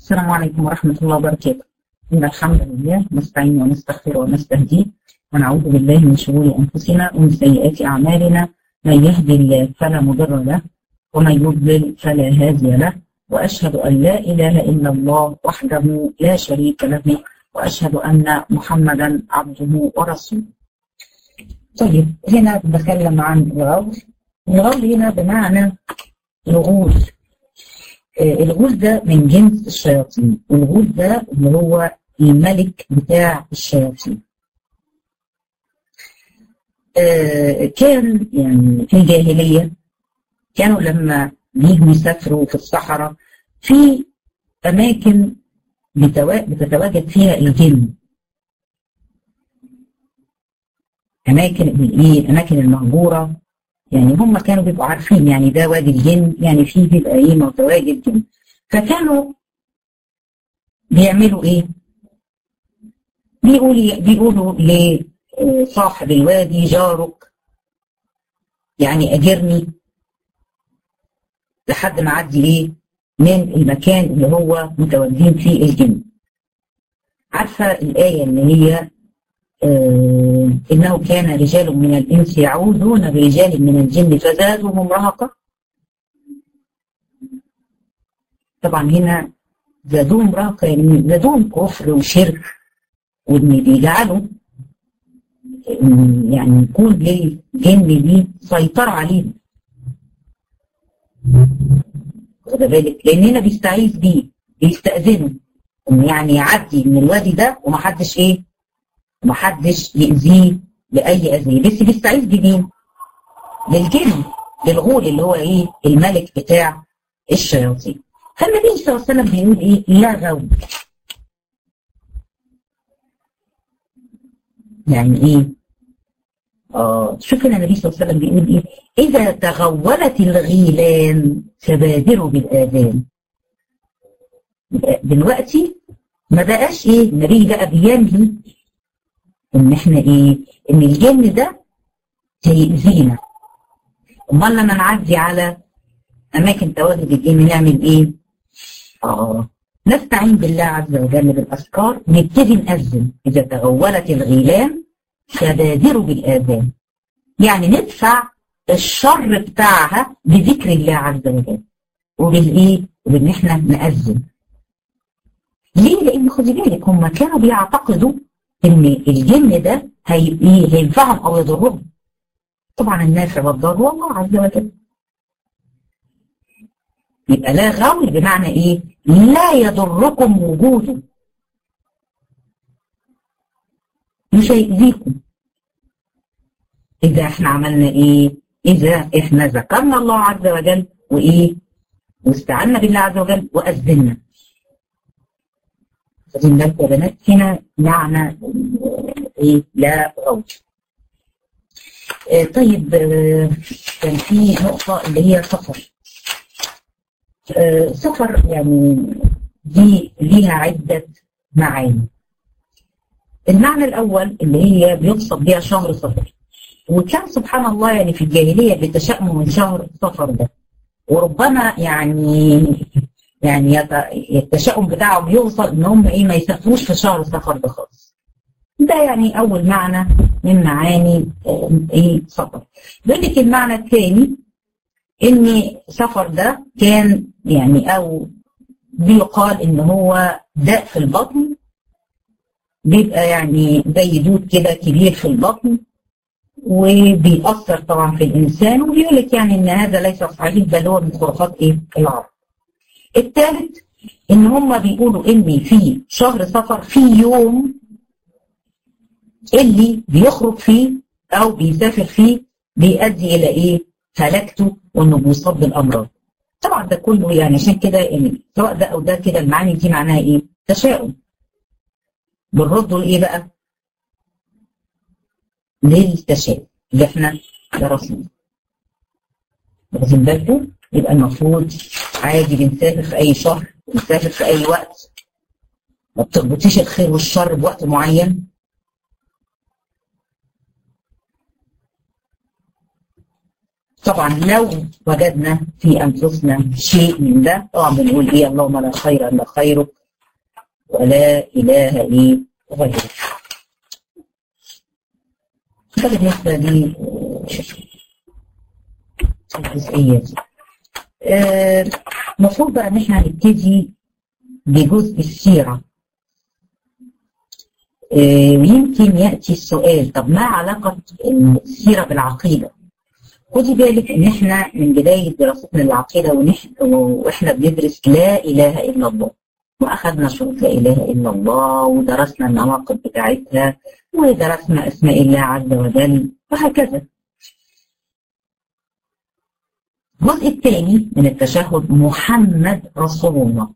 السلام عليكم ورحمة الله وبركاته إن الحمد لله نستعين ونستغفر ونستهديه ونعوذ بالله من شرور أنفسنا ومن سيئات أعمالنا من يهدي الله فلا مضر له ومن يضلل فلا هادي له وأشهد أن لا إله إلا الله وحده لا شريك له وأشهد أن محمدا عبده ورسوله طيب هنا بتكلم عن الغول الغول هنا بمعنى الغول الغول ده من جنس الشياطين والغول ده اللي هو الملك بتاع الشياطين كان يعني في الجاهلية كانوا لما بيجوا يسافروا في الصحراء في أماكن بتتواجد فيها الجن أماكن الإيه الأماكن المهجورة يعني هم كانوا بيبقوا عارفين يعني ده وادي الجن يعني فيه بيبقى ايه متواجد جن فكانوا بيعملوا ايه؟ بيقول بيقولوا لصاحب الوادي جارك يعني اجرني لحد ما اعدي ايه من المكان اللي هو متواجدين فيه الجن عارفه الايه اللي هي آه إنه كان رجال من الإنس يعوذون برجال من الجن فزادهم رهقا طبعا هنا زادوهم رهقا يعني زادوهم كفر وشرك وإن بيجعلوا يعني يكون للجن دي سيطرة عليهم خد بالك لأن هنا بيستعيذ بيه بيستأذنه إن يعني يعدي من الوادي ده ومحدش إيه محدش يأذيه بأي أذية بس بيستعيذ بمين؟ للجن للغول اللي هو إيه؟ الملك بتاع الشياطين فالنبي صلى الله عليه وسلم بيقول إيه؟ لا غول يعني إيه؟ آه شوف هنا النبي صلى الله عليه وسلم بيقول إيه؟ إذا تغولت الغيلان فبادروا بالآذان دلوقتي ما بقاش إيه؟ النبي بقى بينهي ان احنا ايه ان الجن ده هيأذينا امال لما نعدي على اماكن تواجد الجن نعمل ايه اه نستعين بالله عز وجل بالاذكار نبتدي نأذن اذا تغولت الغيلان فبادروا بالاذان يعني ندفع الشر بتاعها بذكر الله عز وجل وبالايه وبان احنا نأذن ليه لان خدي بالك هم كانوا بيعتقدوا ان الجن ده هي هينفعهم او يضرهم طبعا النافع والضر هو الله عز وجل يبقى لا غول بمعنى ايه لا يضركم وجوده مش هيأذيكم اذا احنا عملنا ايه اذا احنا ذكرنا الله عز وجل وايه واستعنا بالله عز وجل واذنا خدين بالكم يا بنات هنا معنى ايه لا غول آه طيب آه كان في نقطة اللي هي سفر آه سفر يعني دي ليها عدة معاني المعنى الأول اللي هي بيقصد بها شهر سفر وكان سبحان الله يعني في الجاهلية بيتشائموا من شهر سفر ده وربما يعني يعني التشاؤم بتاعهم يوصل ان هم ايه ما يسافروش في شهر السفر ده خالص. ده يعني اول معنى من معاني ايه سفر. بيقول لك المعنى الثاني ان سفر ده كان يعني او بيقال ان هو داء في البطن بيبقى يعني زي دود كده كبير في البطن وبيأثر طبعا في الانسان وبيقول لك يعني ان هذا ليس صحيح بل هو من خرافات ايه العرب. الثالث ان هم بيقولوا ان في شهر سفر في يوم اللي بيخرج فيه او بيسافر فيه بيؤدي الى ايه هلكته وانه بيصاب بالامراض طبعا ده كله يعني عشان كده يعني سواء ده او ده كده المعاني دي معناها ايه تشاؤم بنرده لايه بقى للتشاؤم اللي احنا درسناه واخدين بالكم يبقى المفروض عادي بنسافر في اي شهر بنسافر في اي وقت ما بتربطيش الخير والشر بوقت معين طبعا لو وجدنا في انفسنا شيء من ده طبعا بنقول ايه اللهم لا خير الا خيرك ولا إله إيه غيره ده بالنسبة لي الجزئية دي المفروض بقى ان احنا هنبتدي بجزء السيرة ويمكن يأتي السؤال طب ما علاقة السيرة بالعقيدة خدي بالك ان احنا من بداية دراستنا للعقيدة واحنا بندرس لا اله الا الله واخذنا شروط لا اله الا الله ودرسنا النواقض بتاعتها ودرسنا اسماء الله عز وجل وهكذا الجزء الثاني من التشهد محمد رسول الله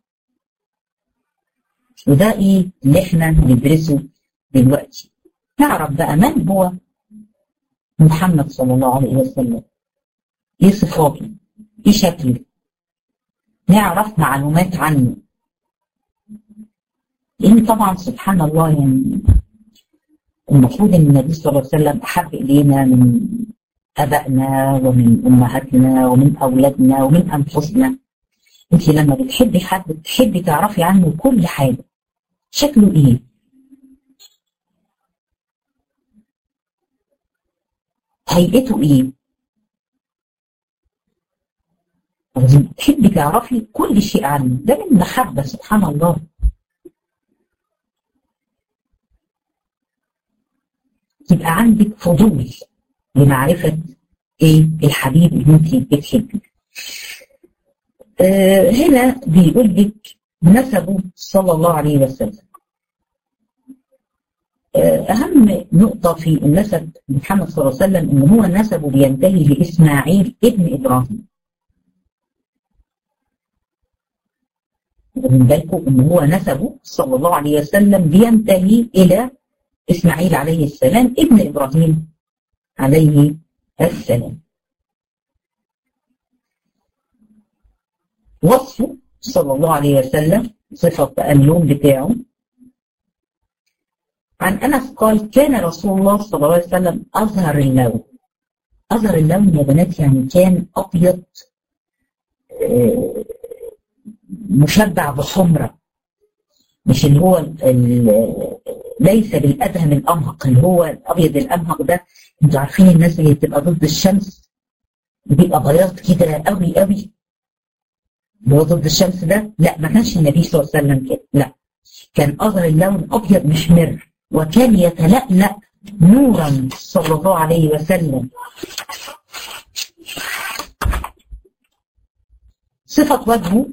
وده ايه اللي احنا ندرسه دلوقتي نعرف بقى من هو محمد صلى الله عليه وسلم ايه صفاته ايه شكله نعرف معلومات عنه لان طبعا سبحان الله يعني المفروض ان النبي صلى الله عليه وسلم احب الينا من ابائنا ومن امهاتنا ومن اولادنا ومن انفسنا انت لما بتحبي حد بتحبي تعرفي عنه كل حاجه شكله ايه هيئته ايه تحبي تعرفي كل شيء عنه ده من المحبه سبحان الله يبقى عندك فضول لمعرفة ايه الحبيب اللي انت بتحبيه آه هنا بيقول لك نسبه صلى الله عليه وسلم آه أهم نقطة في النسب محمد صلى الله عليه وسلم إن هو نسبه بينتهي لإسماعيل ابن إبراهيم من بالكم إن هو نسبه صلى الله عليه وسلم بينتهي إلى إسماعيل عليه السلام ابن إبراهيم عليه السلام وصفه صلى الله عليه وسلم صفة اللون بتاعه عن أنس قال كان رسول الله صلى الله عليه وسلم أظهر اللون أظهر اللون يا بنات يعني كان أبيض مشبع بحمرة مش اللي هو ليس بالادهم الامهق اللي هو الابيض الامهق ده انتوا عارفين الناس اللي بتبقى ضد الشمس بيبقى بياض كده قوي قوي اللي هو ضد الشمس ده لا ما كانش النبي صلى الله عليه وسلم كده لا كان اظهر اللون ابيض محمر وكان يتلألأ نورا صلى الله عليه وسلم صفة وجهه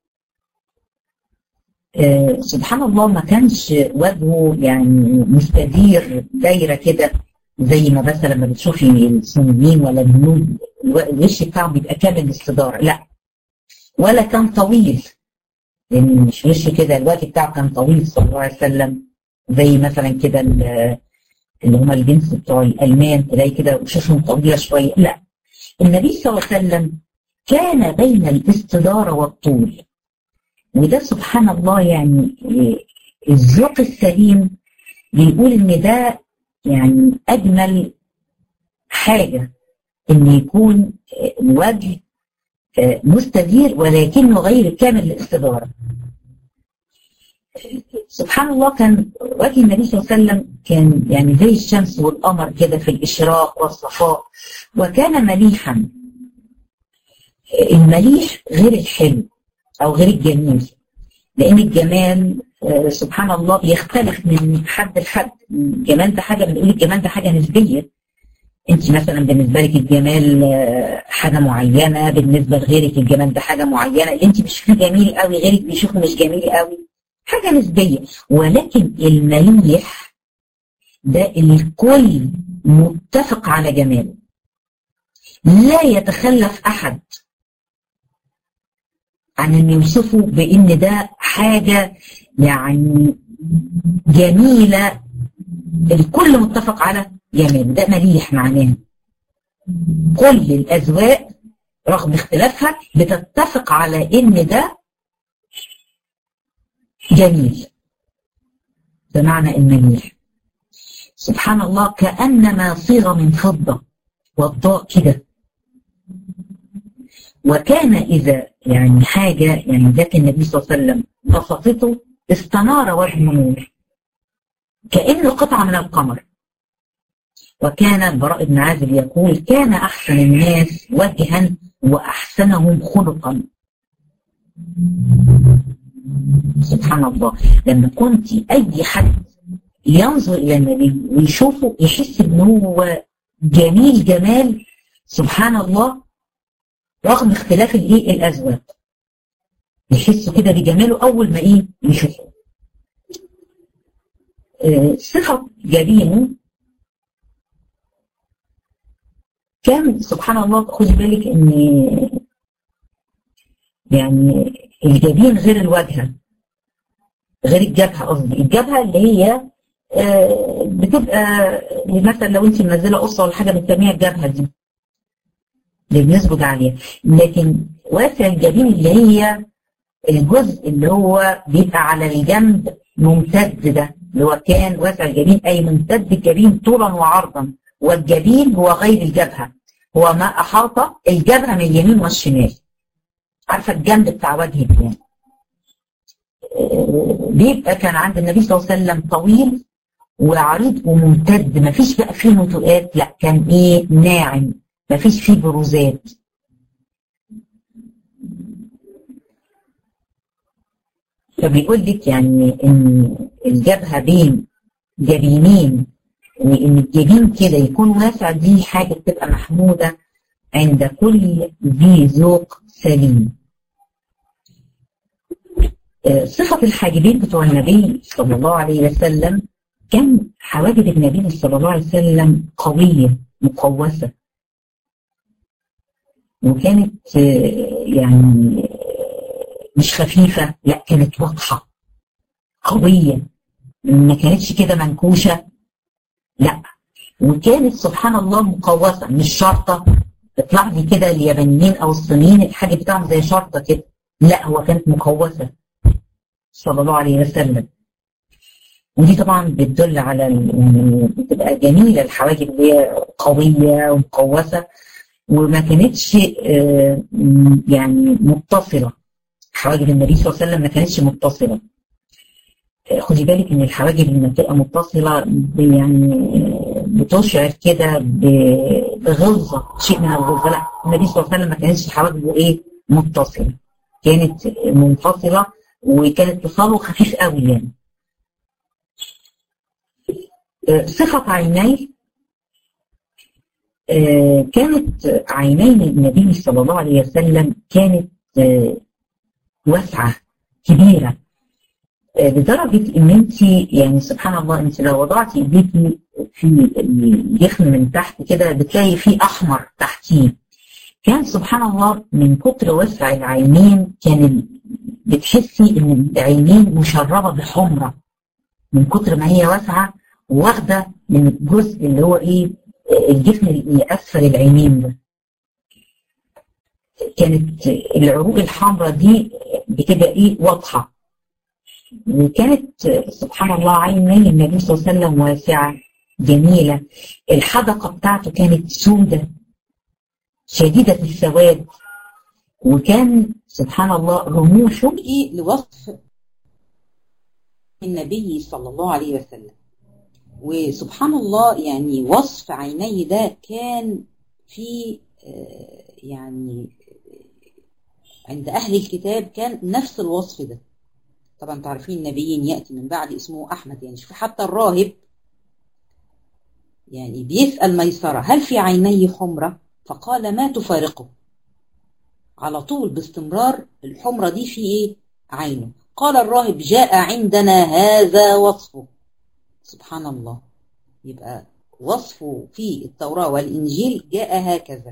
آه سبحان الله ما كانش وجهه يعني مستدير دايره كده زي ما مثلا لما بتشوفي الصينيين ولا الهنود الوش بتاعهم بيبقى كامل الاستداره لا ولا كان طويل لان يعني مش وش كده الوقت بتاعه كان طويل صلى الله عليه وسلم زي مثلا كده اللي هم الجنس بتوع الالمان تلاقي كده وشوشهم طويله شويه لا النبي صلى الله عليه وسلم كان بين الاستداره والطول وده سبحان الله يعني الذوق السليم بيقول ان ده يعني اجمل حاجه ان يكون الوجه مستدير ولكنه غير كامل الاستداره. سبحان الله كان وجه النبي صلى الله عليه وسلم كان يعني زي الشمس والقمر كده في الاشراق والصفاء وكان مليحا. المليح غير الحلو او غير الجميل لان الجمال سبحان الله بيختلف من حد لحد الجمال ده حاجه بنقول الجمال ده حاجه نسبيه انت مثلا بالنسبه لك الجمال حاجه معينه بالنسبه لغيرك الجمال ده حاجه معينه اللي انت بتشوفيه جميل قوي غيرك بيشوفه مش جميل قوي حاجه نسبيه ولكن المليح ده الكل متفق على جماله لا يتخلف احد عن ان يوصفه بان ده حاجه يعني جميله الكل متفق على جمال ده مليح معناه كل الاذواق رغم اختلافها بتتفق على ان ده جميل ده معنى المليح سبحان الله كانما صيغه من فضه والضاء كده وكان إذا يعني حاجة يعني ذات النبي صلى الله عليه وسلم بسطته استنار وجه نور كأنه قطعة من القمر وكان البراء بن عازب يقول كان أحسن الناس وجها وأحسنهم خلقا سبحان الله لما كنت أي حد ينظر إلى النبي ويشوفه يحس إن هو جميل جمال سبحان الله رغم اختلاف الايه الازواج يحسوا كده بجماله اول ما ايه يشوفه آه صفه جبينه كان سبحان الله خدي بالك ان يعني الجبين غير الواجهه غير الجبهه قصدي الجبهه اللي هي آه بتبقى مثلا لو انت منزله قصه ولا حاجه بنسميها الجبهه دي اللي بنسجد عليها لكن واسع الجبين اللي هي الجزء اللي هو بيبقى على الجنب ممتد ده اللي هو كان واسع الجبين اي ممتد الجبين طولا وعرضا والجبين هو غير الجبهه هو ما احاط الجبهه من اليمين والشمال عارفه الجنب بتاع وجهك يعني بيبقى كان عند النبي صلى الله عليه وسلم طويل وعريض وممتد ما فيش بقى فيه نتوءات لا كان ايه ناعم ما فيش فيه بروزات فبيقول لك يعني ان الجبهه بين جبينين وان الجبين كده يكون واسع دي حاجه بتبقى محموده عند كل ذي ذوق سليم صفة الحاجبين بتوع النبي صلى الله عليه وسلم كان حواجب النبي صلى الله عليه وسلم قوية مقوسة وكانت يعني مش خفيفة لا كانت واضحة قوية ما كانتش كده منكوشة لا وكانت سبحان الله مقوسة مش شرطة تطلع لي كده اليابانيين او الصينيين الحاجة بتاعهم زي شرطة كده لا هو كانت مقوسة صلى الله عليه وسلم ودي طبعا بتدل على يعني بتبقى جميلة الحواجب اللي هي قوية ومقوسة وما كانتش يعني متصلة حواجب النبي صلى الله عليه وسلم ما كانتش متصلة خدي بالك ان الحواجب لما بتبقى متصلة يعني بتشعر كده بغلظة شيء من الغلظة لا النبي صلى الله عليه وسلم ما كانتش حواجبه ايه متصلة كانت منفصلة وكانت اتصاله خفيف قوي يعني صفة عينيه كانت عينين النبي صلى الله عليه وسلم كانت واسعة كبيرة لدرجة ان انت يعني سبحان الله انت لو وضعتي ايديكي في الجفن من تحت كده بتلاقي فيه احمر تحتيه كان سبحان الله من كتر وسع العينين كان بتحسي ان العينين مشربة بحمرة من كتر ما هي واسعة واخدة من الجزء اللي هو ايه الجفن اللي اسفل العينين ده كانت العروق الحمراء دي بتبقى ايه واضحة وكانت سبحان الله عيني النبي صلى الله عليه وسلم واسعة جميلة الحدقة بتاعته كانت سودة شديدة السواد وكان سبحان الله رموشه ايه لوصف النبي صلى الله عليه وسلم وسبحان الله يعني وصف عيني ده كان في يعني عند أهل الكتاب كان نفس الوصف ده طبعا تعرفين النبيين يأتي من بعد اسمه أحمد يعني شوف حتى الراهب يعني بيسأل ميسرة هل في عيني حمرة فقال ما تفارقه على طول باستمرار الحمرة دي في ايه عينه قال الراهب جاء عندنا هذا وصفه سبحان الله يبقى وصفه في التوراة والإنجيل جاء هكذا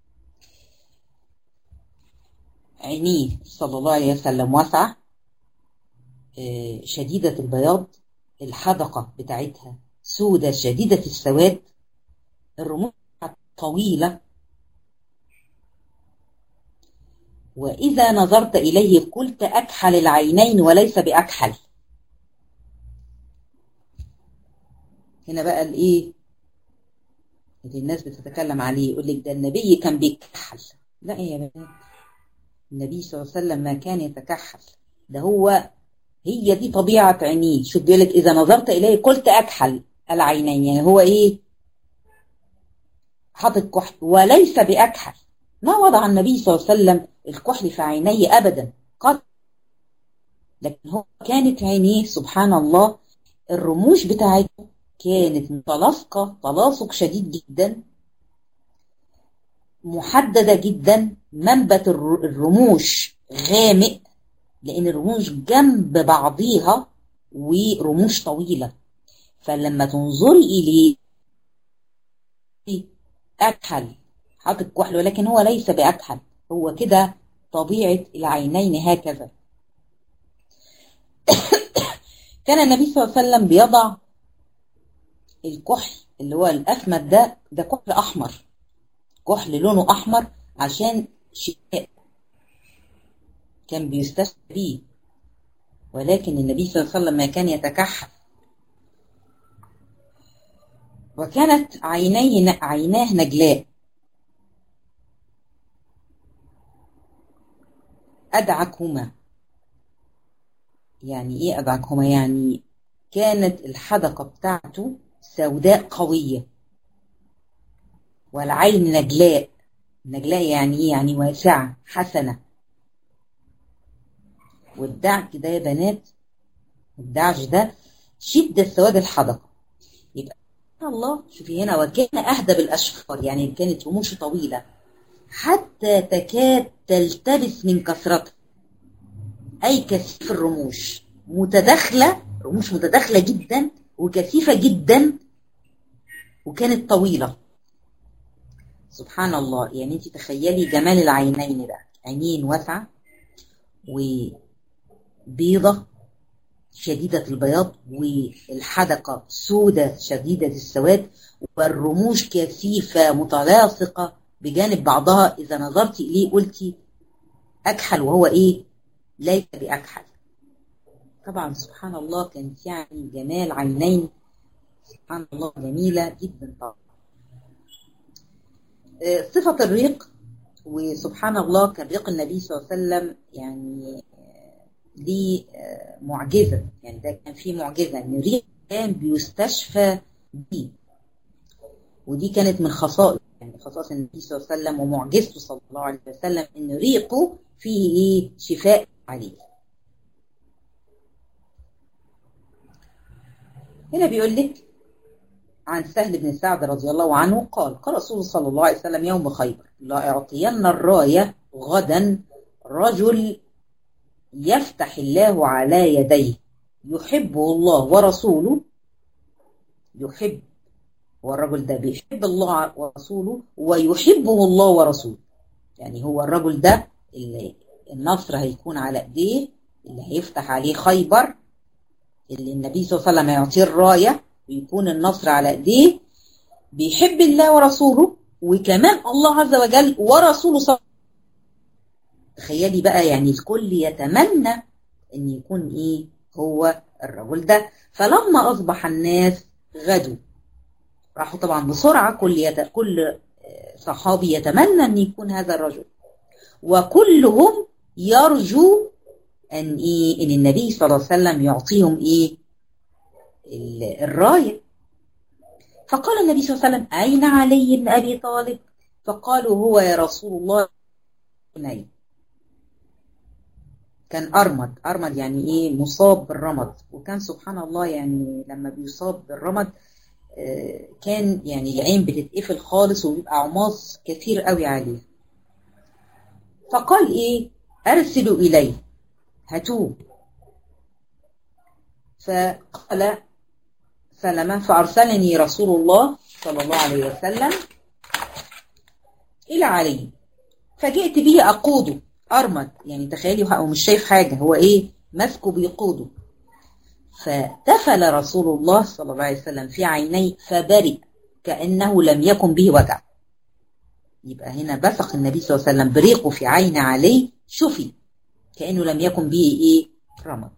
عينيه صلى الله عليه وسلم واسعة شديدة البياض الحدقة بتاعتها سودة شديدة السواد الرموش طويلة وإذا نظرت إليه قلت أكحل العينين وليس بأكحل هنا بقى الإيه اللي الناس بتتكلم عليه يقول لك ده النبي كان بيكحل لا يا بنات النبي صلى الله عليه وسلم ما كان يتكحل ده هو هي دي طبيعة عينيه شوف بيقول لك إذا نظرت إليه قلت أكحل العينين يعني هو إيه حاطط كحل وليس بأكحل ما وضع النبي صلى الله عليه وسلم الكحل في عينيه أبدا قط لكن هو كانت عينيه سبحان الله الرموش بتاعته كانت متلاصقة تلاصق شديد جدا محددة جدا منبت الرموش غامق لأن الرموش جنب بعضيها ورموش طويلة فلما تنظري إليه أكحل حاطط كحل ولكن هو ليس بأكحل هو كده طبيعة العينين هكذا كان النبي صلى الله عليه وسلم بيضع الكحل اللي هو الأسمد ده ده كحل أحمر كحل لونه أحمر عشان شفاء كان بيستشفى بيه ولكن النبي صلى الله عليه وسلم ما كان يتكحل وكانت عينيه عيناه نجلاء أدعكهما يعني إيه أدعكهما يعني كانت الحدقة بتاعته سوداء قوية والعين نجلاء نجلاء يعني إيه يعني واسعة حسنة والدعك ده يا بنات الدعج ده شدة سواد الحدقة يبقى الله شوفي هنا وكان أهدى بالأشفار يعني كانت رموشه طويلة حتى تكاد تلتبس من كثرتها أي كثيف الرموش متداخلة رموش متداخلة جدا وكثيفة جدا وكانت طويلة سبحان الله يعني انت تخيلي جمال العينين ده عينين واسعة وبيضة شديدة البياض والحدقة سودة شديدة السواد والرموش كثيفة متلاصقة بجانب بعضها إذا نظرت إليه قلتي أكحل وهو إيه ليس بأكحل طبعا سبحان الله كانت يعني جمال عينين سبحان الله جميلة جدا طبعا صفة الريق وسبحان الله كان ريق النبي صلى الله عليه وسلم يعني دي معجزة يعني ده كان فيه معجزة ان الريق كان بيستشفى بيه ودي كانت من خصائص يعني خصائص النبي صلى الله عليه وسلم ومعجزته صلى الله عليه وسلم ان ريقه فيه ايه شفاء عليه هنا بيقول لك عن سهل بن سعد رضي الله عنه قال قال رسول صلى الله عليه وسلم يوم خيبر لا اعطين الراية غدا رجل يفتح الله على يديه يحبه الله ورسوله يحب والرجل ده بيحب الله ورسوله ويحبه الله ورسوله يعني هو الرجل ده اللي النصر هيكون على ايديه اللي هيفتح عليه خيبر اللي النبي صلى الله عليه وسلم هيعطيه الرايه ويكون النصر على ايديه بيحب الله ورسوله وكمان الله عز وجل ورسوله صلى تخيلي بقى يعني الكل يتمنى ان يكون ايه هو الرجل ده فلما اصبح الناس غدوا راحوا طبعا بسرعه كل يت... كل صحابي يتمنى ان يكون هذا الرجل وكلهم يرجو ان ايه ان النبي صلى الله عليه وسلم يعطيهم ايه الرايه فقال النبي صلى الله عليه وسلم اين علي بن ابي طالب فقالوا هو يا رسول الله نايم كان أرمد أرمد يعني إيه مصاب بالرمد وكان سبحان الله يعني لما بيصاب بالرمد كان يعني العين بتتقفل خالص وبيبقى عماص كثير قوي عليه فقال إيه أرسلوا إليه هاتوه فقال سلمة فأرسلني رسول الله صلى الله عليه وسلم إلى علي فجئت به أقوده أرمد يعني تخيلي هو مش شايف حاجة هو إيه ماسكه بيقوده فتفل رسول الله صلى الله عليه وسلم في عينيه فبرئ كأنه لم يكن به وجع يبقى هنا بثق النبي صلى الله عليه وسلم بريقه في عين عليه شفي كأنه لم يكن به إيه رمد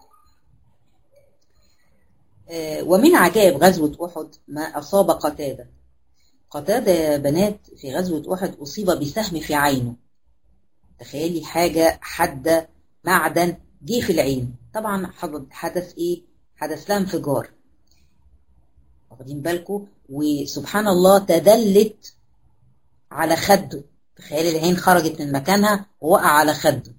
آه ومن عجائب غزوة أحد ما أصاب قتادة قتادة يا بنات في غزوة أحد أصيب بسهم في عينه تخيلي حاجة حادة معدن جه في العين طبعا حدث ايه حدث لها انفجار واخدين بالكم وسبحان الله تدلت على خده تخيل العين خرجت من مكانها ووقع على خده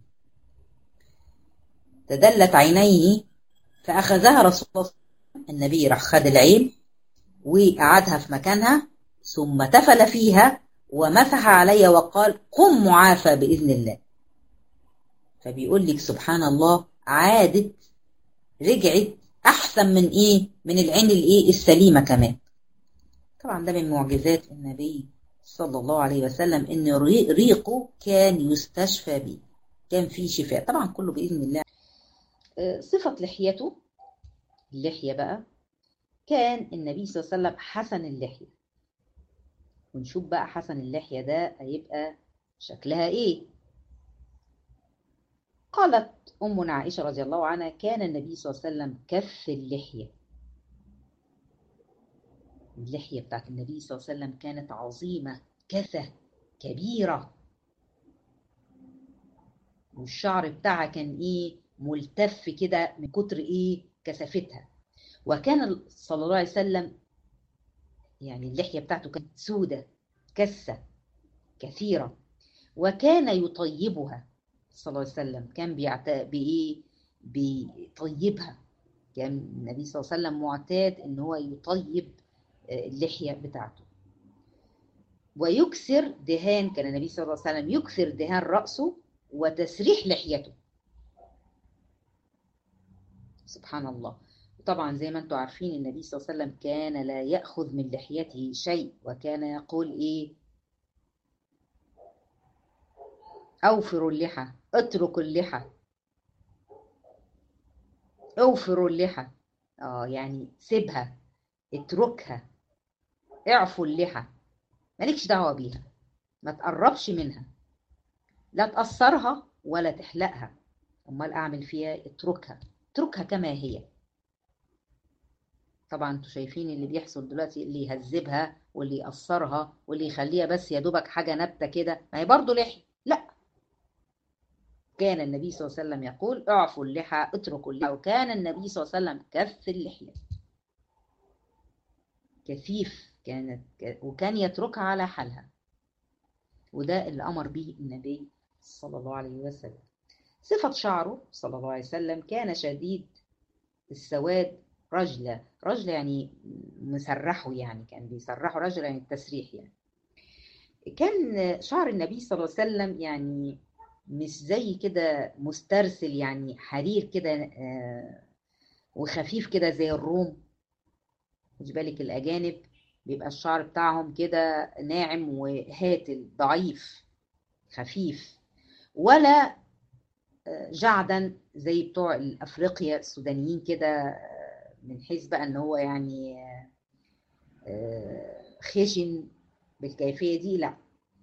تدلت عينيه فأخذها رسول الله النبي راح خد العين وقعدها في مكانها ثم تفل فيها ومسح علي وقال قم معافى بإذن الله فبيقول لك سبحان الله عادت رجعت أحسن من إيه من العين الإيه السليمة كمان طبعا ده من معجزات النبي صلى الله عليه وسلم إن ريقه كان يستشفى به كان فيه شفاء طبعا كله بإذن الله صفة لحيته اللحية بقى كان النبي صلى الله عليه وسلم حسن اللحية ونشوف بقى حسن اللحية ده هيبقى شكلها ايه قالت أمنا عائشة رضي الله عنها كان النبي صلى الله عليه وسلم كف اللحية اللحية بتاعت النبي صلى الله عليه وسلم كانت عظيمة كثة كبيرة والشعر بتاعها كان ايه ملتف كده من كتر ايه كثافتها وكان صلى الله عليه وسلم يعني اللحية بتاعته كانت سودة كثة كثيرة وكان يطيبها صلى الله عليه وسلم كان بيعت... بإيه بيطيبها كان النبي صلى الله عليه وسلم معتاد ان هو يطيب اللحية بتاعته ويكسر دهان كان النبي صلى الله عليه وسلم يكسر دهان رأسه وتسريح لحيته سبحان الله طبعا زي ما انتم عارفين النبي صلى الله عليه وسلم كان لا يأخذ من لحيته شيء وكان يقول ايه أوفروا اللحى اتركوا اللحى اوفروا اللحى اه يعني سيبها اتركها اعفوا اللحى مالكش دعوة بيها ما تقربش منها لا تقصرها ولا تحلقها امال اعمل فيها اتركها اتركها كما هي طبعا انتوا شايفين اللي بيحصل دلوقتي اللي يهذبها واللي يقصرها واللي يخليها بس يا دوبك حاجه نبته كده ما هي برضه لحيه لا كان النبي صلى الله عليه وسلم يقول اعفوا اللحى اتركوا اللحى وكان النبي صلى الله عليه وسلم كف اللحيه كثيف كانت وكان يتركها على حالها وده اللي امر به النبي صلى الله عليه وسلم صفة شعره صلى الله عليه وسلم كان شديد السواد رجلة رجلة يعني مسرحه يعني كان بيسرحه رجلة يعني التسريح يعني كان شعر النبي صلى الله عليه وسلم يعني مش زي كده مسترسل يعني حرير كده وخفيف كده زي الروم خد بالك الأجانب بيبقى الشعر بتاعهم كده ناعم وهاتل ضعيف خفيف ولا جعدا زي بتوع افريقيا السودانيين كده من حيث بقى ان هو يعني خشن بالكيفيه دي لا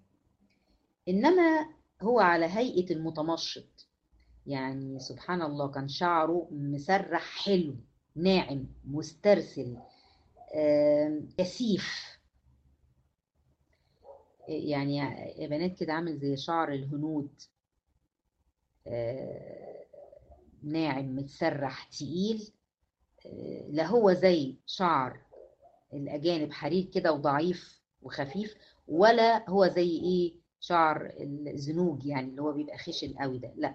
انما هو على هيئه المتمشط يعني سبحان الله كان شعره مسرح حلو ناعم مسترسل كثيف يعني يا بنات كده عامل زي شعر الهنود ناعم متسرح تقيل لا هو زي شعر الأجانب حرير كده وضعيف وخفيف ولا هو زي إيه شعر الزنوج يعني اللي هو بيبقى خشن قوي ده لا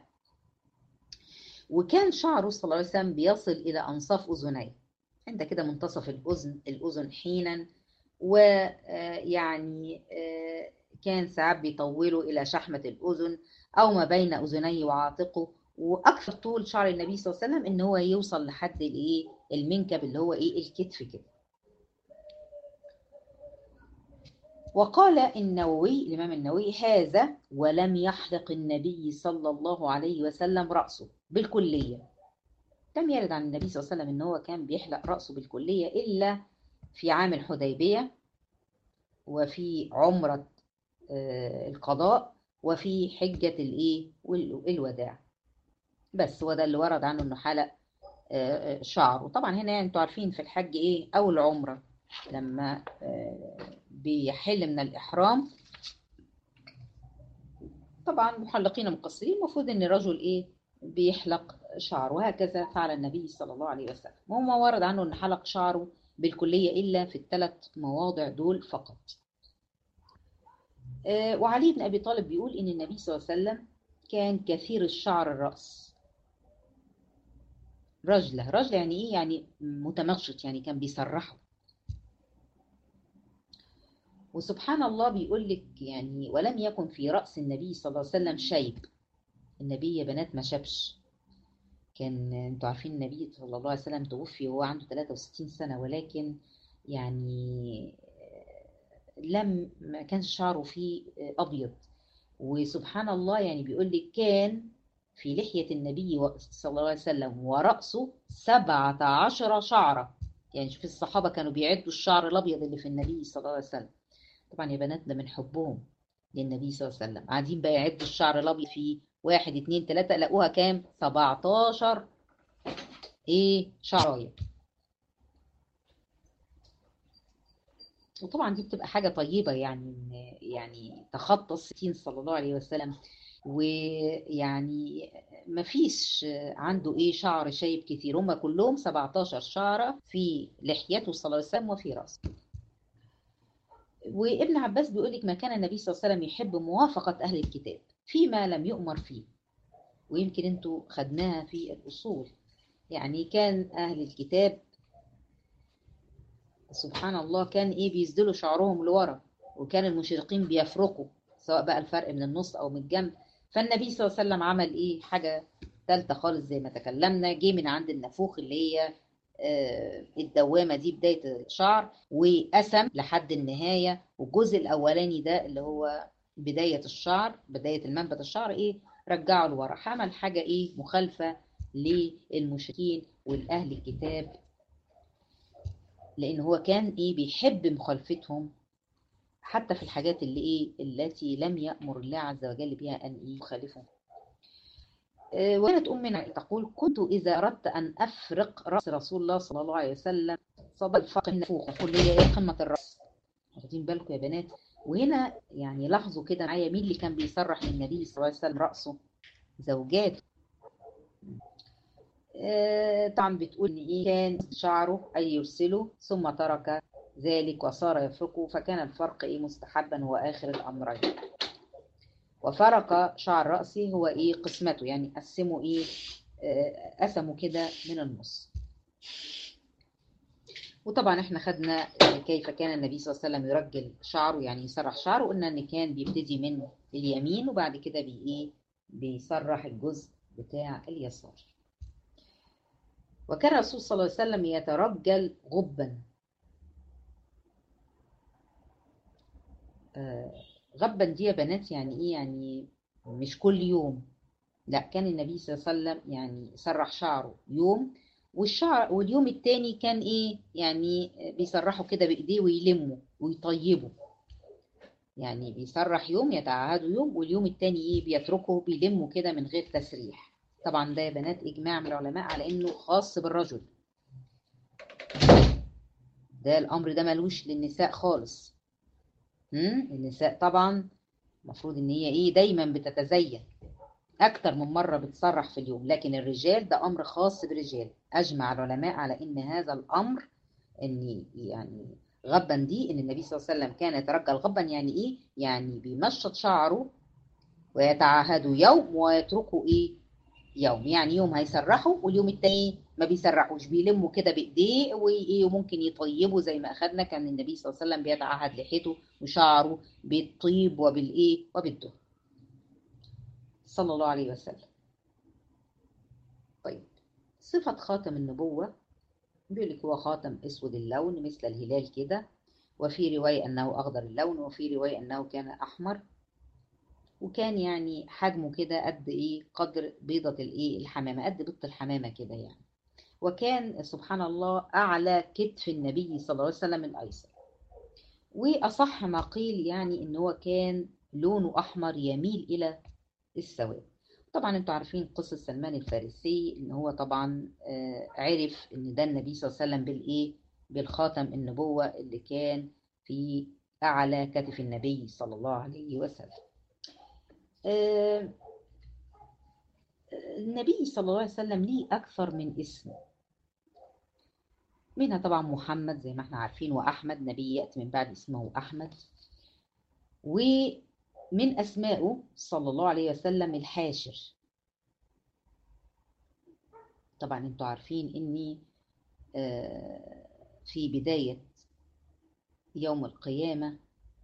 وكان شعره صلى الله عليه وسلم بيصل إلى أنصاف أذنيه عند كده منتصف الأذن الأذن حينا ويعني كان ساعات بيطوله إلى شحمة الأذن أو ما بين أذنيه وعاتقه وأكثر طول شعر النبي صلى الله عليه وسلم إن هو يوصل لحد الإيه المنكب اللي هو إيه الكتف كده وقال النووي الإمام النووي هذا ولم يحلق النبي صلى الله عليه وسلم رأسه بالكلية لم يرد عن النبي صلى الله عليه وسلم إن هو كان بيحلق رأسه بالكلية إلا في عام الحديبية وفي عمرة القضاء وفي حجة الإيه والوداع بس هو ده اللي ورد عنه إنه حلق شعره وطبعا هنا يعني انتوا عارفين في الحج إيه أو العمرة لما بيحل من الإحرام طبعا محلقين مقصرين المفروض إن الرجل إيه بيحلق شعره وهكذا فعل النبي صلى الله عليه وسلم وما ورد عنه أن حلق شعره بالكلية إلا في الثلاث مواضع دول فقط وعلي بن أبي طالب بيقول إن النبي صلى الله عليه وسلم كان كثير الشعر الرأس رجلة رجلة يعني إيه يعني متمشط يعني كان بيسرحه وسبحان الله بيقول لك يعني ولم يكن في رأس النبي صلى الله عليه وسلم شيب النبي يا بنات ما شابش كان انتوا عارفين النبي صلى الله عليه وسلم توفي وهو عنده 63 سنة ولكن يعني لم ما كانش شعره فيه أبيض وسبحان الله يعني بيقول لك كان في لحية النبي صلى الله عليه وسلم ورأسه سبعة عشر شعرة يعني شوف الصحابة كانوا بيعدوا الشعر الأبيض اللي في النبي صلى الله عليه وسلم طبعا يا بنات ده من حبهم للنبي صلى الله عليه وسلم قاعدين بقى يعدوا الشعر الأبيض في واحد اتنين تلاتة لقوها كام 17 ايه شعراية وطبعا دي بتبقى حاجة طيبة يعني يعني تخطى الستين صلى الله عليه وسلم ويعني ما فيش عنده ايه شعر شايب كتير هم كلهم 17 شعرة في لحيته صلى الله عليه وسلم وفي راسه وابن عباس بيقول لك ما كان النبي صلى الله عليه وسلم يحب موافقة أهل الكتاب فيما لم يؤمر فيه ويمكن انتوا خدناها في الأصول يعني كان أهل الكتاب سبحان الله كان إيه بيسدلوا شعرهم لورا وكان المشرقين بيفرقوا سواء بقى الفرق من النص أو من الجنب فالنبي صلى الله عليه وسلم عمل إيه حاجة ثالثة خالص زي ما تكلمنا جه من عند النافوخ اللي هي الدوامة دي بداية الشعر وقسم لحد النهاية والجزء الأولاني ده اللي هو بداية الشعر بداية المنبت الشعر إيه رجعه لورا عمل حاجة إيه مخالفة للمشركين والأهل الكتاب لأن هو كان إيه بيحب مخالفتهم حتى في الحاجات اللي إيه التي لم يأمر الله عز وجل بها أن إيه يخالفهم وكانت أمنا تقول كنت إذا أردت أن أفرق رأس رسول الله صلى الله عليه وسلم صدى الفرق النفوخ أقول لي إيه قمة الرأس واخدين بالكم يا بنات وهنا يعني لاحظوا كده معايا مين اللي كان بيسرح للنبي صلى الله عليه وسلم رأسه زوجاته آه طبعا بتقول ان ايه كان شعره اي يرسله ثم ترك ذلك وصار يفرقه فكان الفرق ايه مستحبا هو اخر الامرين وفرق شعر رأسي هو ايه قسمته يعني قسمه ايه آه قسمه كده من النص وطبعا احنا خدنا كيف كان النبي صلى الله عليه وسلم يرجل شعره يعني يسرح شعره قلنا ان كان بيبتدي من اليمين وبعد كده بي ايه بيسرح الجزء بتاع اليسار وكان الرسول صلى الله عليه وسلم يترجل غبا آه غبا دي يا بنات يعني ايه يعني مش كل يوم لا كان النبي صلى الله عليه وسلم يعني سرح شعره يوم والشعر واليوم التاني كان ايه يعني بيسرحه كده بايديه ويلمه ويطيبه يعني بيسرح يوم يتعهدوا يوم واليوم التاني ايه بيتركه بيلمه كده من غير تسريح طبعا ده يا بنات اجماع من العلماء على انه خاص بالرجل ده الامر ده ملوش للنساء خالص امم النساء طبعا المفروض ان هي ايه دايما بتتزين اكتر من مره بتسرح في اليوم لكن الرجال ده امر خاص بالرجال اجمع العلماء على ان هذا الامر ان يعني غبا دي ان النبي صلى الله عليه وسلم كان يترجل غبا يعني ايه يعني بيمشط شعره ويتعهده يوم ويتركه ايه يوم يعني يوم هيسرحه واليوم التاني ما بيسرحوش بيلموا كده بايديه وايه وممكن يطيبوا زي ما اخدنا كان النبي صلى الله عليه وسلم بيتعهد لحيته وشعره بالطيب وبالايه وبالدهن صلى الله عليه وسلم طيب صفة خاتم النبوة بيقول لك هو خاتم اسود اللون مثل الهلال كده وفي رواية انه اخضر اللون وفي رواية انه كان احمر وكان يعني حجمه كده قد ايه قدر بيضة الايه الحمامة قد بيضة الحمامة كده يعني وكان سبحان الله اعلى كتف النبي صلى الله عليه وسلم الايسر واصح ما قيل يعني ان هو كان لونه احمر يميل الى السواد طبعا انتوا عارفين قصة سلمان الفارسي ان هو طبعا عرف ان ده النبي صلى الله عليه وسلم بالايه بالخاتم النبوة اللي كان في اعلى كتف النبي صلى الله عليه وسلم النبي صلى الله عليه وسلم ليه أكثر من اسم منها طبعا محمد زي ما احنا عارفين وأحمد نبي يأتي من بعد اسمه أحمد ومن أسمائه صلى الله عليه وسلم الحاشر طبعا انتوا عارفين اني في بداية يوم القيامة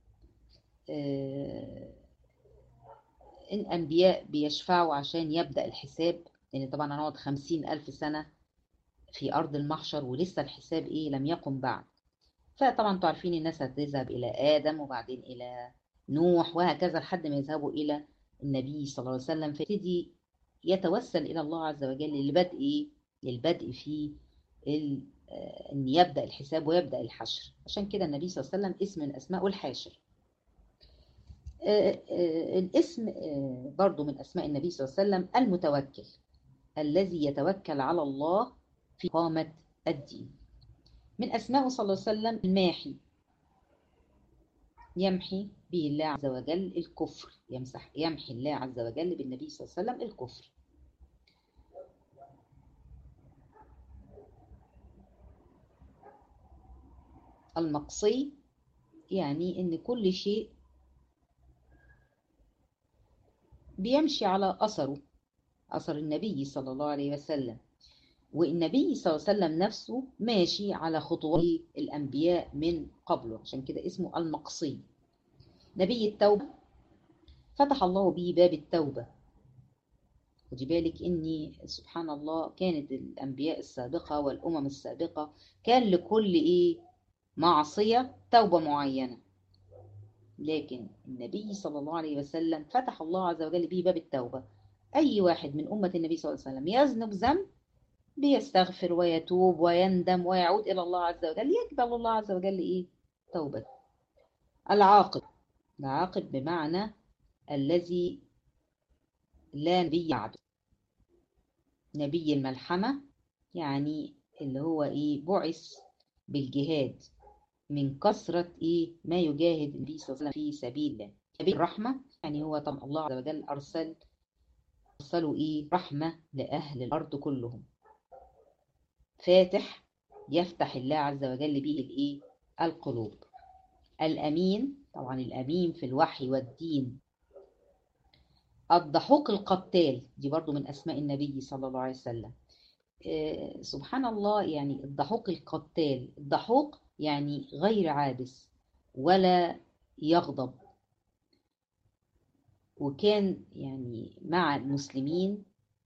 الأنبياء بيشفعوا عشان يبدأ الحساب لأن طبعا هنقعد خمسين ألف سنة في أرض المحشر ولسه الحساب إيه لم يقم بعد فطبعا انتوا عارفين الناس هتذهب إلى آدم وبعدين إلى نوح وهكذا لحد ما يذهبوا إلى النبي صلى الله عليه وسلم فيبتدي يتوسل إلى الله عز وجل للبدء إيه؟ للبدء في أن يبدأ الحساب ويبدأ الحشر عشان كده النبي صلى الله عليه وسلم اسم من أسماء الحاشر الاسم برضو من أسماء النبي صلى الله عليه وسلم المتوكل الذي يتوكل على الله في قامة الدين من أسماءه صلى الله عليه وسلم الماحي يمحي به الله عز وجل الكفر يمسح يمحي الله عز وجل بالنبي صلى الله عليه وسلم الكفر المقصي يعني ان كل شيء بيمشي على أثره أثر النبي صلى الله عليه وسلم والنبي صلى الله عليه وسلم نفسه ماشي على خطوات الأنبياء من قبله عشان كده اسمه المقصي نبي التوبة فتح الله به باب التوبة خدي بالك إني سبحان الله كانت الأنبياء السابقة والأمم السابقة كان لكل إيه معصية توبة معينة لكن النبي صلى الله عليه وسلم فتح الله عز وجل به باب التوبة أي واحد من أمة النبي صلى الله عليه وسلم يذنب ذنب بيستغفر ويتوب ويندم ويعود إلى الله عز وجل يقبل الله عز وجل إيه توبة العاقب العاقب بمعنى الذي لا نبي بعده نبي الملحمة يعني اللي هو إيه بعث بالجهاد من كثرة إيه ما يجاهد النبي صلى الله عليه وسلم في سبيل الله نبي الرحمة يعني هو طبعا الله عز وجل أرسل أرسلوا إيه رحمة لأهل الأرض كلهم فاتح يفتح الله عز وجل به الإيه القلوب الأمين طبعا الأمين في الوحي والدين الضحوك القتال دي برضو من أسماء النبي صلى الله عليه وسلم آه سبحان الله يعني الضحوك القتال الضحوك يعني غير عابس ولا يغضب وكان يعني مع المسلمين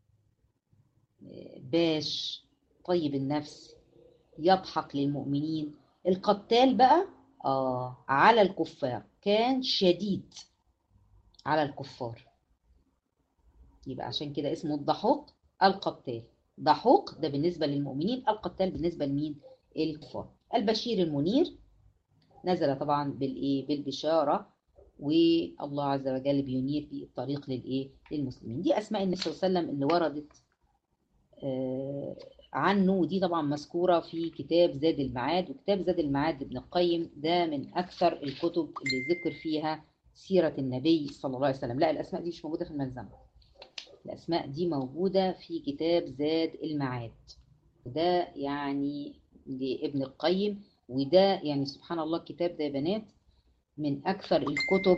باش طيب النفس يضحك للمؤمنين القتال بقى آه على الكفار كان شديد على الكفار يبقى عشان كده اسمه الضحوك القتال ضحوك ده بالنسبة للمؤمنين القتال بالنسبة لمين الكفار البشير المنير نزل طبعا بالايه بالبشاره والله عز وجل بينير به الطريق للايه للمسلمين دي اسماء النبي صلى الله عليه وسلم اللي وردت آه عنه ودي طبعا مذكوره في كتاب زاد المعاد وكتاب زاد المعاد ابن القيم ده من اكثر الكتب اللي ذكر فيها سيره النبي صلى الله عليه وسلم لا الاسماء دي مش موجوده في الملزمه الاسماء دي موجوده في كتاب زاد المعاد وده يعني لابن القيم وده يعني سبحان الله الكتاب ده يا بنات من أكثر الكتب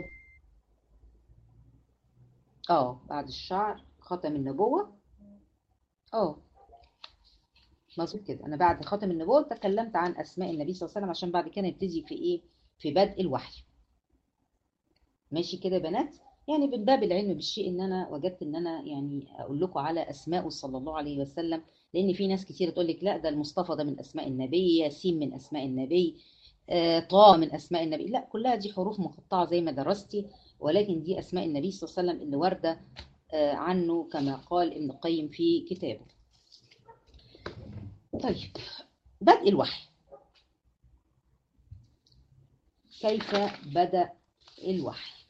اه بعد الشعر ختم النبوة اه مظبوط كده أنا بعد ختم النبوة تكلمت عن أسماء النبي صلى الله عليه وسلم عشان بعد كده نبتدي في إيه في بدء الوحي ماشي كده يا بنات يعني من باب العلم بالشيء ان انا وجدت ان انا يعني اقول لكم على اسماءه صلى الله عليه وسلم لان في ناس كتير تقول لك لا ده المصطفى ده من اسماء النبي ياسين من اسماء النبي آه طه من اسماء النبي لا كلها دي حروف مقطعه زي ما درستي ولكن دي اسماء النبي صلى الله عليه وسلم اللي وارده آه عنه كما قال ابن القيم في كتابه طيب بدء الوحي كيف بدأ الوحي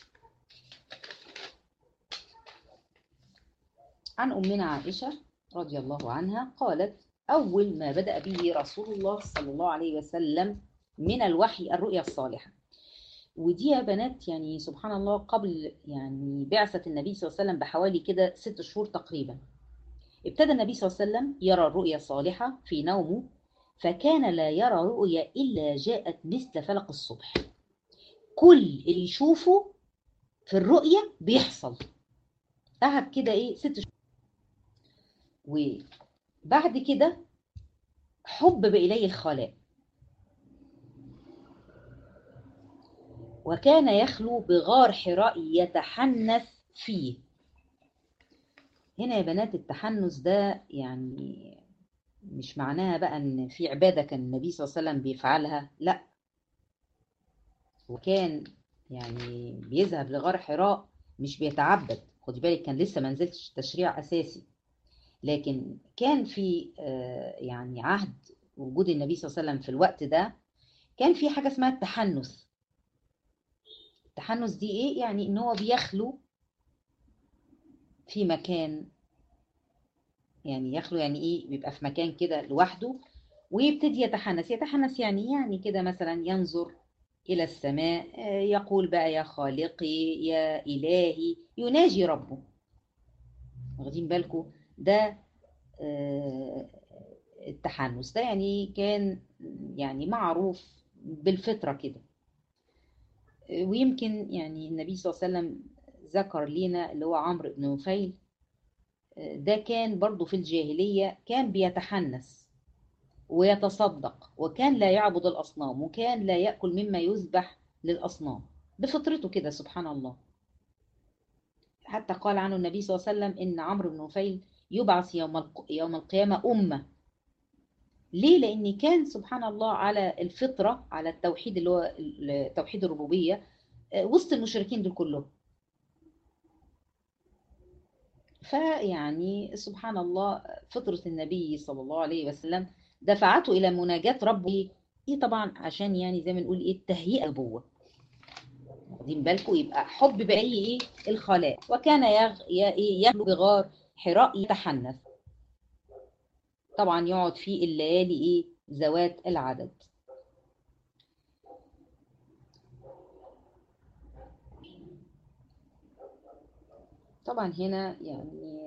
عن أمنا عائشة رضي الله عنها قالت أول ما بدأ به رسول الله صلى الله عليه وسلم من الوحي الرؤيا الصالحة ودي يا بنات يعني سبحان الله قبل يعني بعثة النبي صلى الله عليه وسلم بحوالي كده ست شهور تقريبا ابتدى النبي صلى الله عليه وسلم يرى الرؤيا الصالحة في نومه فكان لا يرى رؤيا إلا جاءت مثل فلق الصبح كل اللي يشوفه في الرؤية بيحصل قعد كده ايه ست شهور وبعد كده حبب إليه الخلاء وكان يخلو بغار حراء يتحنث فيه هنا يا بنات التحنث ده يعني مش معناها بقى ان في عبادة كان النبي صلى الله عليه وسلم بيفعلها لا وكان يعني بيذهب لغار حراء مش بيتعبد خدي بالك كان لسه ما نزلش تشريع اساسي لكن كان في يعني عهد وجود النبي صلى الله عليه وسلم في الوقت ده كان في حاجة اسمها التحنث التحنث دي ايه يعني ان هو بيخلو في مكان يعني يخلو يعني ايه بيبقى في مكان كده لوحده ويبتدي يتحنث يتحنث يعني يعني كده مثلا ينظر إلى السماء يقول بقى يا خالقي يا إلهي يناجي ربه واخدين بالكم ده التحنث ده يعني كان يعني معروف بالفطرة كده ويمكن يعني النبي صلى الله عليه وسلم ذكر لنا اللي هو عمرو بن نفيل ده كان برضه في الجاهلية كان بيتحنث ويتصدق وكان لا يعبد الأصنام وكان لا يأكل مما يذبح للأصنام بفطرته كده سبحان الله حتى قال عنه النبي صلى الله عليه وسلم إن عمرو بن نفيل يبعث يوم يوم القيامة أمة ليه؟ لأن كان سبحان الله على الفطرة على التوحيد اللي هو توحيد الربوبية وسط المشركين دول كلهم فيعني سبحان الله فطرة النبي صلى الله عليه وسلم دفعته إلى مناجاة ربه إيه طبعا عشان يعني زي ما نقول إيه التهيئة أبوة واخدين بالكم يبقى حب بأي إيه الخلاء وكان يغ... يغلو بغار حراء يتحنث طبعا يقعد فيه الليالي إيه ذوات العدد طبعا هنا يعني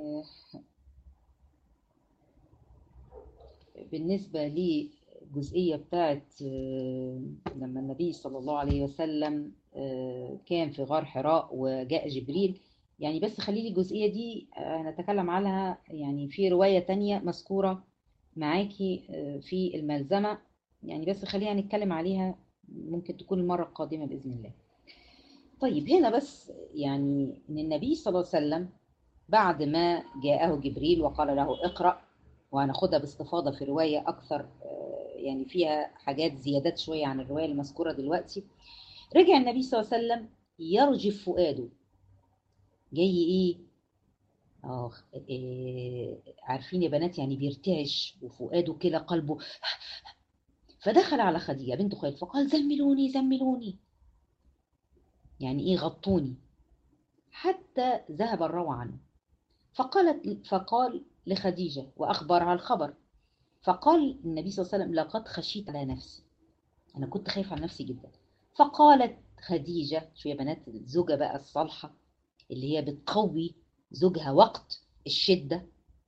بالنسبة للجزئية بتاعت لما النبي صلى الله عليه وسلم كان في غار حراء وجاء جبريل يعني بس خليلي الجزئية دي هنتكلم عنها يعني في رواية تانية مذكورة معاكي في الملزمة يعني بس خلينا نتكلم عليها ممكن تكون المرة القادمة بإذن الله طيب هنا بس يعني ان النبي صلى الله عليه وسلم بعد ما جاءه جبريل وقال له اقرأ وهناخدها باستفاضة في رواية أكثر يعني فيها حاجات زيادات شوية عن الرواية المذكورة دلوقتي رجع النبي صلى الله عليه وسلم يرجف فؤاده جاي إيه؟ آه إيه عارفين يا بنات يعني بيرتعش وفؤاده كده قلبه فدخل على خديجة بنت خويلد فقال زملوني زملوني يعني إيه غطوني حتى ذهب الروع عنه فقالت فقال لخديجة وأخبرها الخبر فقال النبي صلى الله عليه وسلم لقد خشيت على نفسي أنا كنت خايف على نفسي جدا فقالت خديجة شو يا بنات الزوجة بقى الصالحة اللي هي بتقوي زوجها وقت الشدة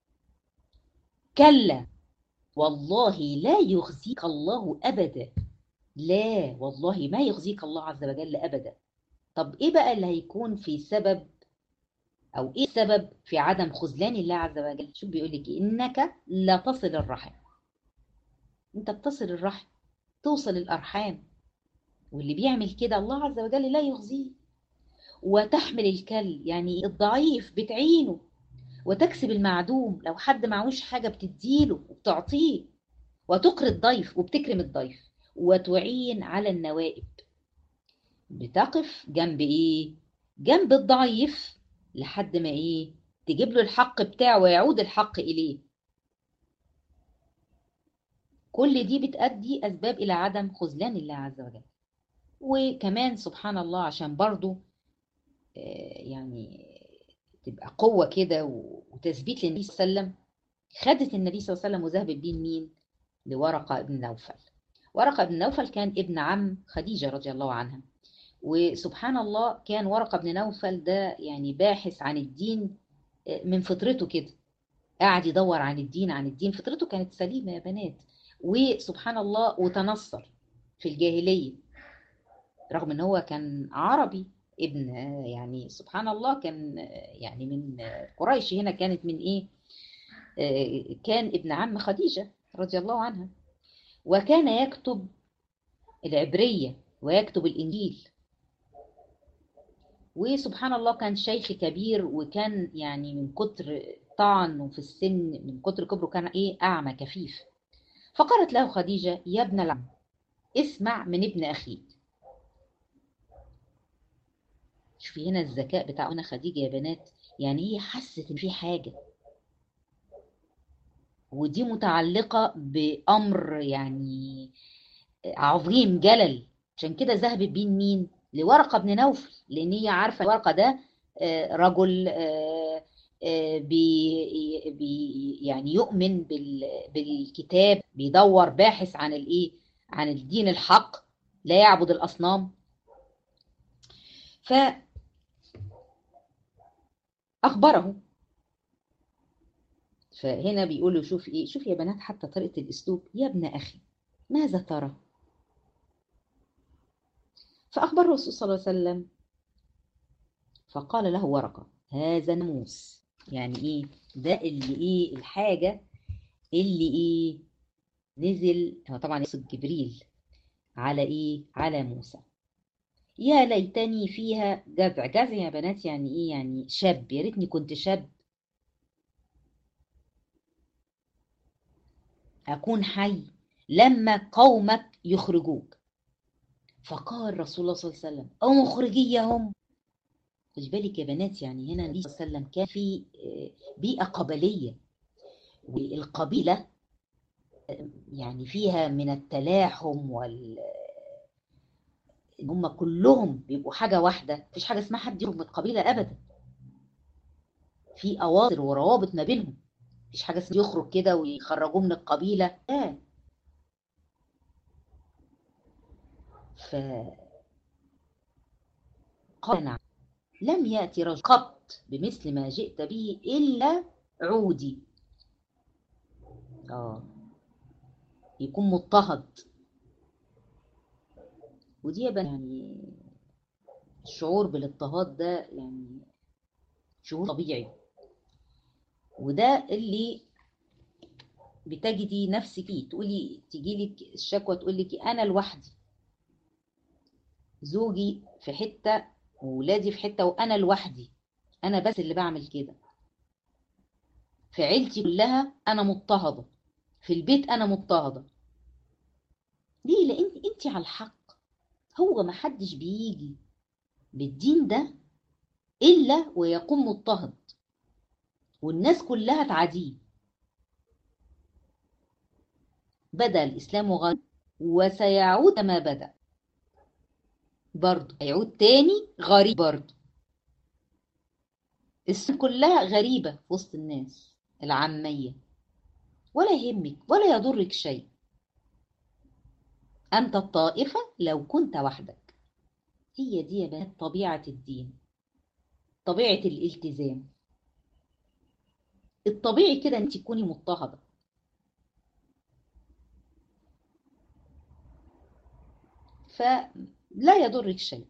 كلا والله لا يخزيك الله أبدا لا والله ما يخزيك الله عز وجل أبدا طب إيه بقى اللي هيكون في سبب أو إيه السبب في عدم خذلان الله عز وجل شو بيقول لك إنك لا تصل الرحم أنت بتصل الرحم توصل الأرحام واللي بيعمل كده الله عز وجل لا يخزيه وتحمل الكل يعني الضعيف بتعينه وتكسب المعدوم لو حد معهوش حاجة بتديله وبتعطيه وتقري الضيف وبتكرم الضيف وتعين على النوائب بتقف جنب ايه جنب الضعيف لحد ما ايه تجيب له الحق بتاعه ويعود الحق اليه كل دي بتأدي أسباب إلى عدم خذلان الله عز وجل وكمان سبحان الله عشان برضو يعني تبقى قوة كده وتثبيت للنبي صلى الله عليه وسلم خدت النبي صلى الله عليه وسلم وذهبت بيه لمين؟ لورقة ابن نوفل ورقة ابن نوفل كان ابن عم خديجة رضي الله عنها وسبحان الله كان ورقة بن نوفل ده يعني باحث عن الدين من فطرته كده قاعد يدور عن الدين عن الدين فطرته كانت سليمة يا بنات وسبحان الله وتنصر في الجاهلية رغم ان هو كان عربي ابن يعني سبحان الله كان يعني من قريش هنا كانت من ايه كان ابن عم خديجة رضي الله عنها وكان يكتب العبرية ويكتب الإنجيل وسبحان الله كان شيخ كبير وكان يعني من كتر طعنه في السن من كتر كبره كان ايه أعمى كفيف فقالت له خديجة يا ابن العم اسمع من ابن أخيك شوفي هنا الذكاء بتاع أنا خديجة يا بنات يعني هي حست إن في حاجة ودي متعلقة بأمر يعني عظيم جلل عشان كده ذهبت بيه مين؟ لورقة بن نوفل لأن هي عارفة ورقة ده رجل بي بي يعني يؤمن بالكتاب بيدور باحث عن الايه عن الدين الحق لا يعبد الاصنام ف اخبره فهنا بيقول له شوف ايه شوف يا بنات حتى طريقه الاسلوب يا ابن اخي ماذا ترى فاخبر الرسول صلى الله عليه وسلم فقال له ورقه هذا ناموس يعني ايه ده اللي ايه الحاجة اللي ايه نزل هو طبعا يقصد جبريل على ايه على موسى يا ليتني فيها جذع جذع يا بنات يعني ايه يعني شاب يا ريتني كنت شاب اكون حي لما قومك يخرجوك فقال رسول الله صلى الله عليه وسلم او مخرجيهم خدي بالك يا بنات يعني هنا النبي صلى الله عليه وسلم كان في بيئة قبلية والقبيلة يعني فيها من التلاحم وال هم كلهم بيبقوا حاجة واحدة مفيش حاجة اسمها حد يخرج من القبيلة أبدا في أواصر وروابط ما بينهم مفيش حاجة اسمها يخرج كده ويخرجوه من القبيلة لا ف قال نعم لم يأتي رجل قط بمثل ما جئت به إلا عودي آه يكون مضطهد ودي يعني الشعور بالاضطهاد ده يعني شعور طبيعي وده اللي بتجدي نفسك فيه تقولي تيجي لك الشكوى تقول لك انا لوحدي زوجي في حته وولادي في حته وانا لوحدي انا بس اللي بعمل كده في عيلتي كلها انا مضطهده في البيت انا مضطهده ليه لان انت على الحق هو ما حدش بيجي بالدين ده الا ويكون مضطهد والناس كلها تعاديه بدا الاسلام غريب وسيعود كما بدا برضه هيعود تاني غريب برضه السنة كلها غريبة في وسط الناس العامية ولا يهمك ولا يضرك شيء أنت الطائفة لو كنت وحدك هي دي يا بنات طبيعة الدين طبيعة الالتزام الطبيعي كده انت تكوني مضطهدة فلا يضرك شيء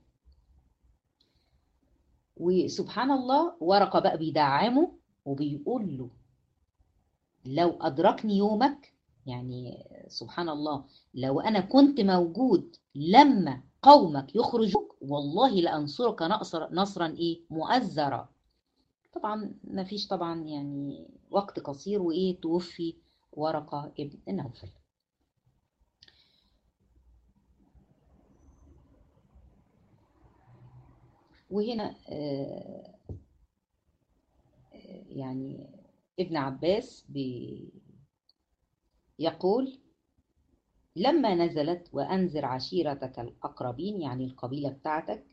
وسبحان الله ورقة بقى بيدعمه وبيقول له لو أدركني يومك يعني سبحان الله لو أنا كنت موجود لما قومك يخرجوك والله لأنصرك نصر نصرا إيه مؤزرا طبعا ما فيش طبعا يعني وقت قصير وإيه توفي ورقة ابن نوفل وهنا يعني ابن عباس يقول لما نزلت وأنذر عشيرتك الأقربين يعني القبيلة بتاعتك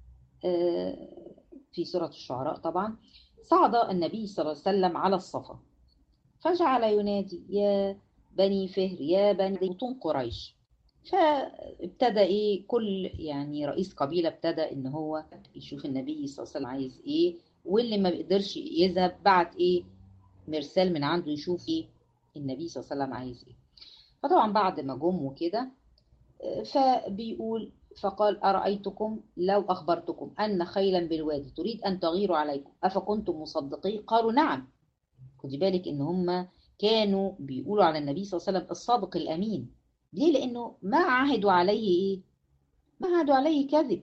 في سورة الشعراء طبعا صعد النبي صلى الله عليه وسلم على الصفا فجعل ينادي يا بني فهر يا بني بطون قريش فابتدى ايه كل يعني رئيس قبيله ابتدى ان هو يشوف النبي صلى الله عليه وسلم عايز ايه واللي ما بيقدرش يذهب بعت ايه مرسال من عنده يشوف ايه النبي صلى الله عليه وسلم عايز ايه فطبعا بعد ما جم وكده فبيقول فقال أرأيتكم لو أخبرتكم أن خيلا بالوادي تريد أن تغيروا عليكم أفكنتم مصدقين قالوا نعم خدي بالك إن هم كانوا بيقولوا على النبي صلى الله عليه وسلم الصادق الأمين ليه لأنه ما عهدوا عليه إيه ما عهدوا عليه كذب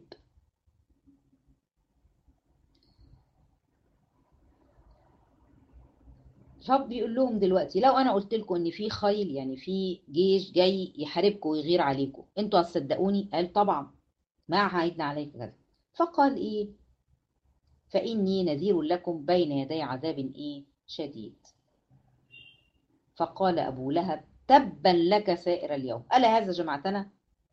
فبيقول لهم دلوقتي لو انا قلت لكم ان في خيل يعني في جيش جاي يحاربكم ويغير عليكم انتوا هتصدقوني قال طبعا ما عهدنا عليك كذا فقال ايه فاني نذير لكم بين يدي عذاب ايه شديد فقال ابو لهب تبا لك سائر اليوم الا هذا جمعتنا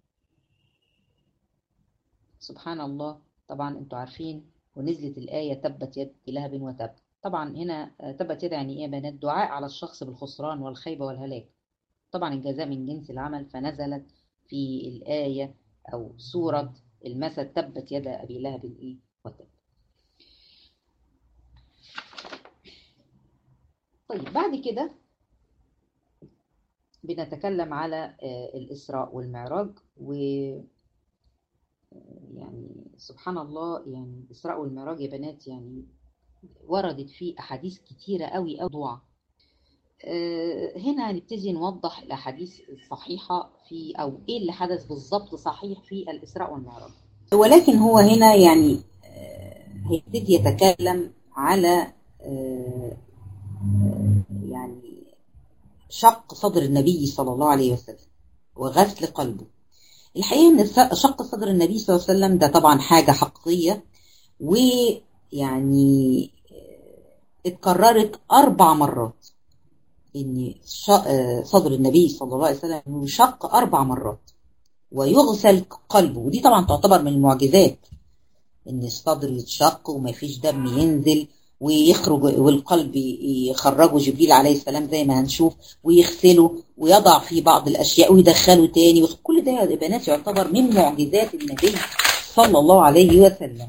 سبحان الله طبعا انتوا عارفين ونزلت الايه تبت يد لهب وتب طبعا هنا تبت يد يعني ايه يا بنات دعاء على الشخص بالخسران والخيبة والهلاك طبعا الجزاء من جنس العمل فنزلت في الآية أو سورة المثل تبت يد أبي لهب إيه وتب طيب بعد كده بنتكلم على الإسراء والمعراج و يعني سبحان الله يعني الإسراء والمعراج يا بنات يعني وردت فيه أحاديث كتيرة قوي أو ضوعة هنا هنبتدي نوضح الأحاديث الصحيحة في أو إيه اللي حدث بالظبط صحيح في الإسراء والمعراج ولكن هو هنا يعني هيبتدي يتكلم على يعني شق صدر النبي صلى الله عليه وسلم وغسل قلبه الحقيقة أن شق صدر النبي صلى الله عليه وسلم ده طبعا حاجة حقيقية ويعني اتكررت أربع مرات إن صدر النبي صلى الله عليه وسلم يشق أربع مرات ويغسل قلبه ودي طبعا تعتبر من المعجزات إن الصدر يتشق وما فيش دم ينزل ويخرج والقلب يخرجه جبريل عليه السلام زي ما هنشوف ويغسله ويضع فيه بعض الأشياء ويدخله تاني كل ده يا بنات يعتبر من معجزات النبي صلى الله عليه وسلم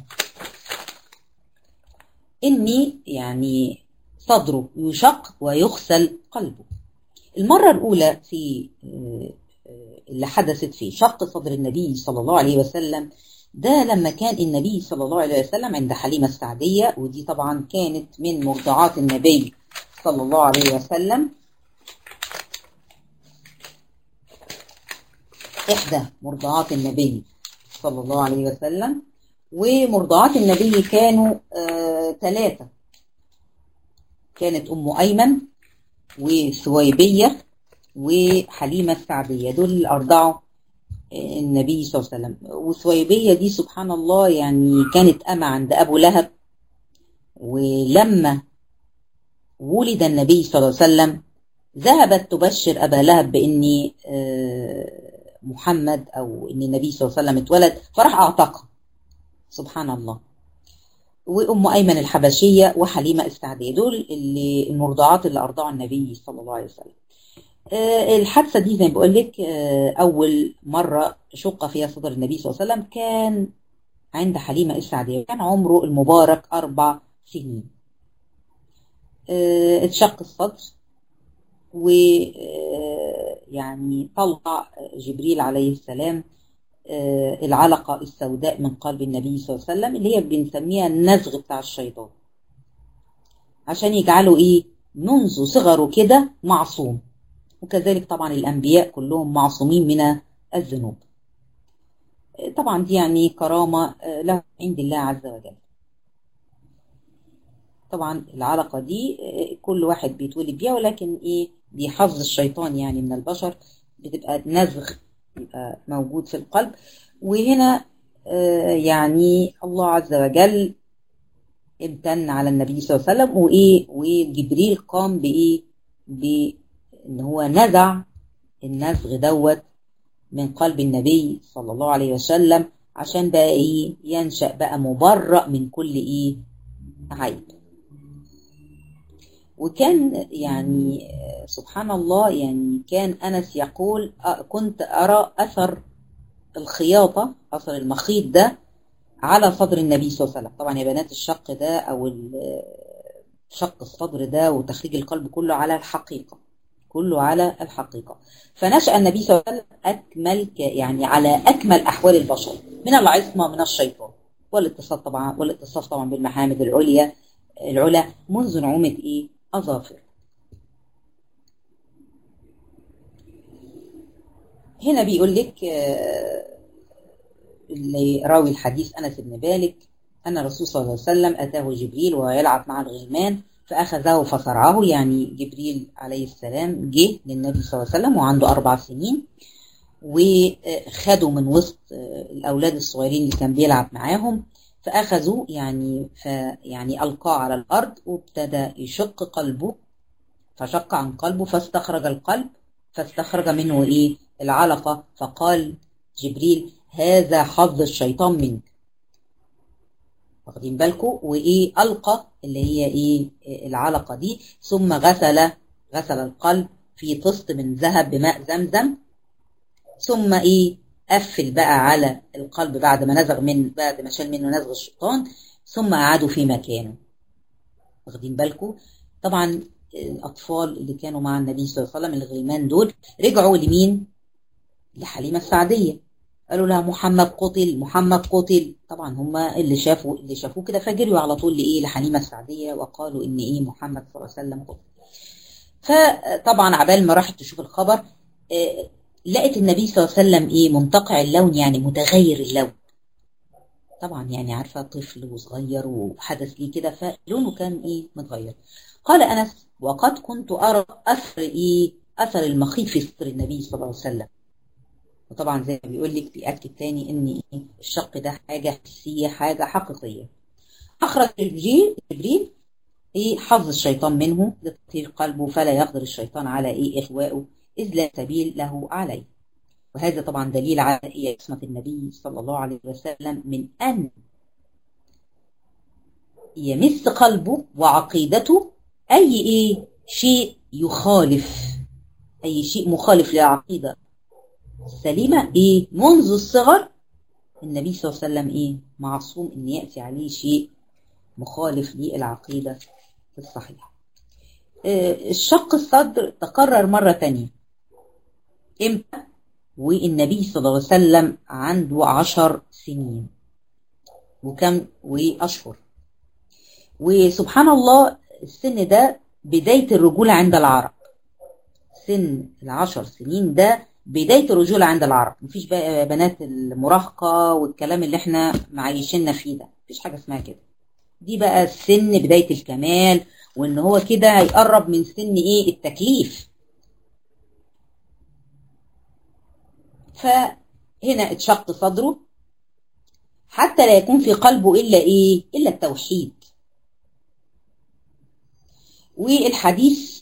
إني يعني صدره يشق ويغسل قلبه المرة الأولى في اللي حدثت في شق صدر النبي صلى الله عليه وسلم ده لما كان النبي صلى الله عليه وسلم عند حليمة السعدية ودي طبعا كانت من مرضعات النبي صلى الله عليه وسلم إحدى مرضعات النبي صلى الله عليه وسلم ومرضعات النبي كانوا ثلاثة آه كانت أم أيمن وثويبية وحليمة السعدية دول اللي أرضعوا النبي صلى الله عليه وسلم وثويبية دي سبحان الله يعني كانت أمة عند أبو لهب ولما ولد النبي صلى الله عليه وسلم ذهبت تبشر أبا لهب بأن محمد أو أن النبي صلى الله عليه وسلم اتولد فراح أعتقها سبحان الله وأم أيمن الحبشية وحليمة السعدية دول اللي المرضعات اللي أرضعوا النبي صلى الله عليه وسلم أه الحادثة دي زي ما بقول لك أه أول مرة شق فيها صدر النبي صلى الله عليه وسلم كان عند حليمة السعدية كان عمره المبارك أربع سنين أه اتشق الصدر و يعني طلع جبريل عليه السلام العلقة السوداء من قلب النبي صلى الله عليه وسلم اللي هي بنسميها النزغ بتاع الشيطان عشان يجعله ايه منذ صغره كده معصوم وكذلك طبعا الأنبياء كلهم معصومين من الذنوب طبعا دي يعني كرامة له عند الله عز وجل طبعا العلقة دي كل واحد بيتولد بيها ولكن ايه دي حظ الشيطان يعني من البشر بتبقى نزغ يبقى موجود في القلب وهنا يعني الله عز وجل امتن على النبي صلى الله عليه وسلم وايه وجبريل قام بايه بان هو نزع النزغ دوت من قلب النبي صلى الله عليه وسلم عشان بقى ايه ينشأ بقى مبرأ من كل ايه عيب وكان يعني سبحان الله يعني كان أنس يقول كنت أرى أثر الخياطة أثر المخيط ده على صدر النبي صلى الله عليه وسلم طبعا يا بنات الشق ده أو شق الصدر ده وتخريج القلب كله على الحقيقة كله على الحقيقة فنشأ النبي صلى الله عليه وسلم أكمل يعني على أكمل أحوال البشر من العصمة من الشيطان والاتصال طبعا والاتصاف طبعا بالمحامد العليا العلا منذ نعومة إيه أظافر هنا بيقول لك اللي راوي الحديث أنس بن مالك أن الرسول صلى الله عليه وسلم أتاه جبريل وهو يلعب مع الغلمان فأخذه فصرعه يعني جبريل عليه السلام جه للنبي صلى الله عليه وسلم وعنده أربع سنين وخدوا من وسط الأولاد الصغيرين اللي كان بيلعب معاهم فأخذوا يعني يعني ألقاه على الأرض وابتدى يشق قلبه فشق عن قلبه فاستخرج القلب فاستخرج منه إيه العلقة فقال جبريل هذا حظ الشيطان منك واخدين بالكم وايه القى اللي هي ايه العلقه دي ثم غسل غسل القلب في طست من ذهب بماء زمزم ثم ايه قفل بقى على القلب بعد ما نزغ من بعد ما شال منه نزغ الشيطان ثم قعدوا في مكانه واخدين بالكم طبعا الاطفال اللي كانوا مع النبي صلى الله عليه وسلم الغلمان دول رجعوا لمين لحليمه السعديه قالوا لها محمد قتل محمد قتل طبعا هم اللي شافوا اللي شافوه كده فجروا على طول لايه لحليمه السعديه وقالوا ان ايه محمد صلى الله عليه وسلم قتل فطبعا عبال ما راحت تشوف الخبر آه لقت النبي صلى الله عليه وسلم ايه منتقع اللون يعني متغير اللون طبعا يعني عارفه طفل وصغير وحدث ليه كده فلونه كان ايه متغير قال انس وقد كنت ارى اثر ايه اثر المخيط في ستر النبي صلى الله عليه وسلم وطبعا زي ما بيقول لك بيأكد تاني ان الشق ده حاجة حسية حاجة حقيقية أخرج جبريل جبريل إيه حظ الشيطان منه لتطهير قلبه فلا يقدر الشيطان على إيه إخواءه إذ لا سبيل له عليه وهذا طبعا دليل على إيه عصمة النبي صلى الله عليه وسلم من أن يمس قلبه وعقيدته أي إيه شيء يخالف أي شيء مخالف للعقيدة السليمة إيه منذ الصغر النبي صلى الله عليه وسلم إيه معصوم إن يأتي عليه شيء مخالف للعقيدة الصحيحة إيه الشق الصدر تكرر مرة تانية إمتى والنبي صلى الله عليه وسلم عنده عشر سنين وكم وأشهر وسبحان الله السن ده بداية الرجولة عند العرب سن العشر سنين ده بداية الرجولة عند العرب مفيش بقى بنات المراهقة والكلام اللي احنا معيشيننا فيه ده مفيش حاجة اسمها كده دي بقى السن بداية الكمال وان هو كده هيقرب من سن ايه التكليف فهنا اتشق صدره حتى لا يكون في قلبه الا ايه الا التوحيد والحديث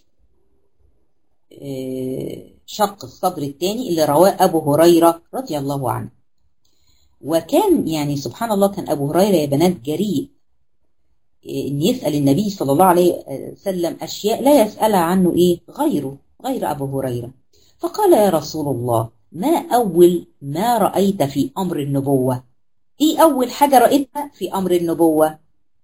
شق الصدر الثاني اللي رواه أبو هريرة رضي الله عنه وكان يعني سبحان الله كان أبو هريرة يا بنات جريء إن يسأل النبي صلى الله عليه وسلم أشياء لا يسألها عنه إيه غيره غير أبو هريرة فقال يا رسول الله ما أول ما رأيت في أمر النبوة إيه أول حاجة رأيتها في أمر النبوة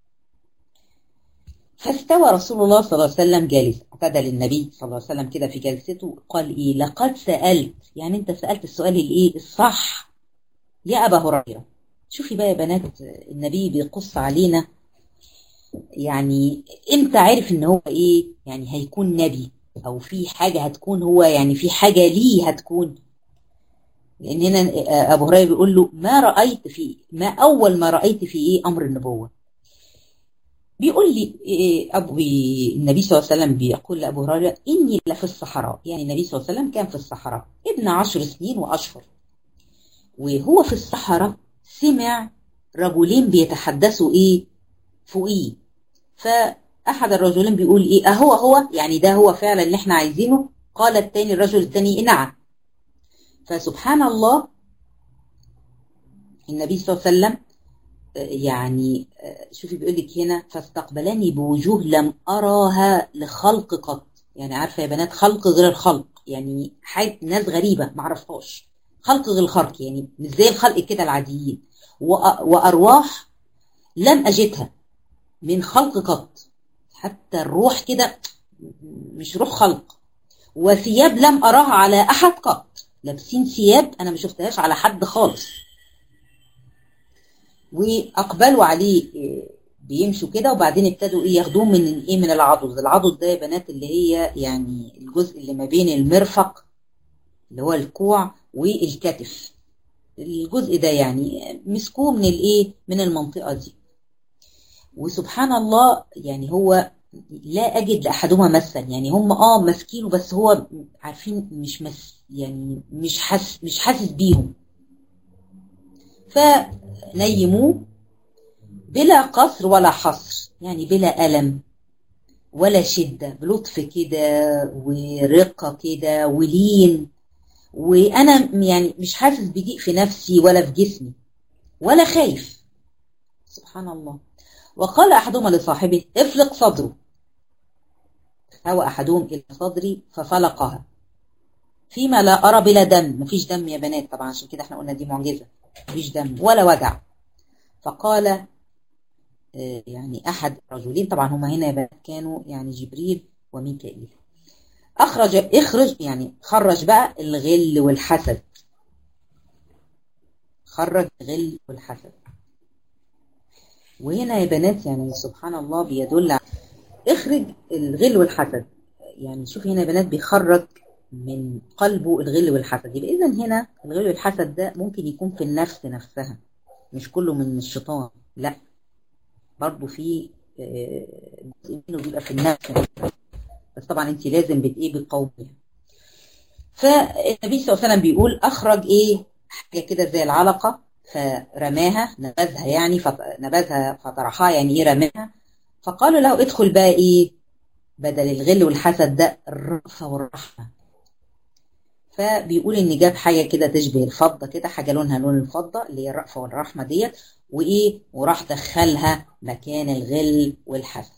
فاستوى رسول الله صلى الله عليه وسلم جالس اعتدل النبي صلى الله عليه وسلم كده في جلسته قال ايه لقد سألت يعني انت سألت السؤال الايه الصح يا ابا هريرة شوفي بقى يا بنات النبي بيقص علينا يعني امتى عرف ان هو ايه يعني هيكون نبي او في حاجة هتكون هو يعني في حاجة ليه هتكون لان هنا ابو هريرة بيقول له ما رأيت في ما اول ما رأيت في ايه امر النبوة بيقول لي أبو النبي صلى الله عليه وسلم بيقول لأبو هريرة إني لفي الصحراء يعني النبي صلى الله عليه وسلم كان في الصحراء ابن عشر سنين وأشهر وهو في الصحراء سمع رجلين بيتحدثوا إيه فوقيه فأحد الرجلين بيقول إيه أهو هو يعني ده هو فعلا اللي احنا عايزينه قال التاني الرجل التاني نعم فسبحان الله النبي صلى الله عليه وسلم يعني شوفي بيقول لك هنا فاستقبلني بوجوه لم أراها لخلق قط يعني عارفة يا بنات خلق غير الخلق يعني حاجة ناس غريبة معرفهاش خلق غير الخلق يعني مش زي الخلق كده العاديين وأرواح لم أجدها من خلق قط حتى الروح كده مش روح خلق وثياب لم أراها على أحد قط لابسين ثياب أنا ما شفتهاش على حد خالص واقبلوا عليه بيمشوا كده وبعدين ابتدوا ايه ياخدوه من ايه من العضد العضد ده يا بنات اللي هي يعني الجزء اللي ما بين المرفق اللي هو الكوع والكتف الجزء ده يعني مسكوه من الايه من المنطقه دي وسبحان الله يعني هو لا اجد لاحدهما مثلا يعني هم اه ماسكينه بس هو عارفين مش مس يعني مش حاسس مش حاسس بيهم فنيموه بلا قصر ولا حصر يعني بلا ألم ولا شدة بلطف كده ورقة كده ولين وأنا يعني مش حاسس بضيق في نفسي ولا في جسمي ولا خايف سبحان الله وقال أحدهما لصاحبه افلق صدره هوى أحدهم إلى صدري ففلقها فيما لا أرى بلا دم مفيش دم يا بنات طبعا عشان كده احنا قلنا دي معجزة مفيش دم ولا وجع فقال يعني أحد رجلين طبعا هما هنا يا بنات كانوا يعني جبريل وميكائيل أخرج اخرج يعني خرج بقى الغل والحسد خرج الغل والحسد وهنا يا بنات يعني سبحان الله بيدل على اخرج الغل والحسد يعني شوف هنا يا بنات بيخرج من قلبه الغل والحسد يبقى اذا هنا الغل والحسد ده ممكن يكون في النفس نفسها مش كله من الشيطان لا برضه في جزء منه بيبقى في النفس بس طبعا انت لازم بت ايه بتقوميها فالنبي صلى الله عليه وسلم بيقول اخرج ايه حاجه كده زي العلقه فرماها نبذها يعني نبذها فطرحها يعني ايه رماها فقالوا له ادخل بقى ايه بدل الغل والحسد ده الرأفة والرحمة فبيقول ان جاب حاجة كده تشبه الفضة كده حاجة لونها لون الفضة اللي هي الرأفة والرحمة ديت وايه وراح دخلها مكان الغل والحسد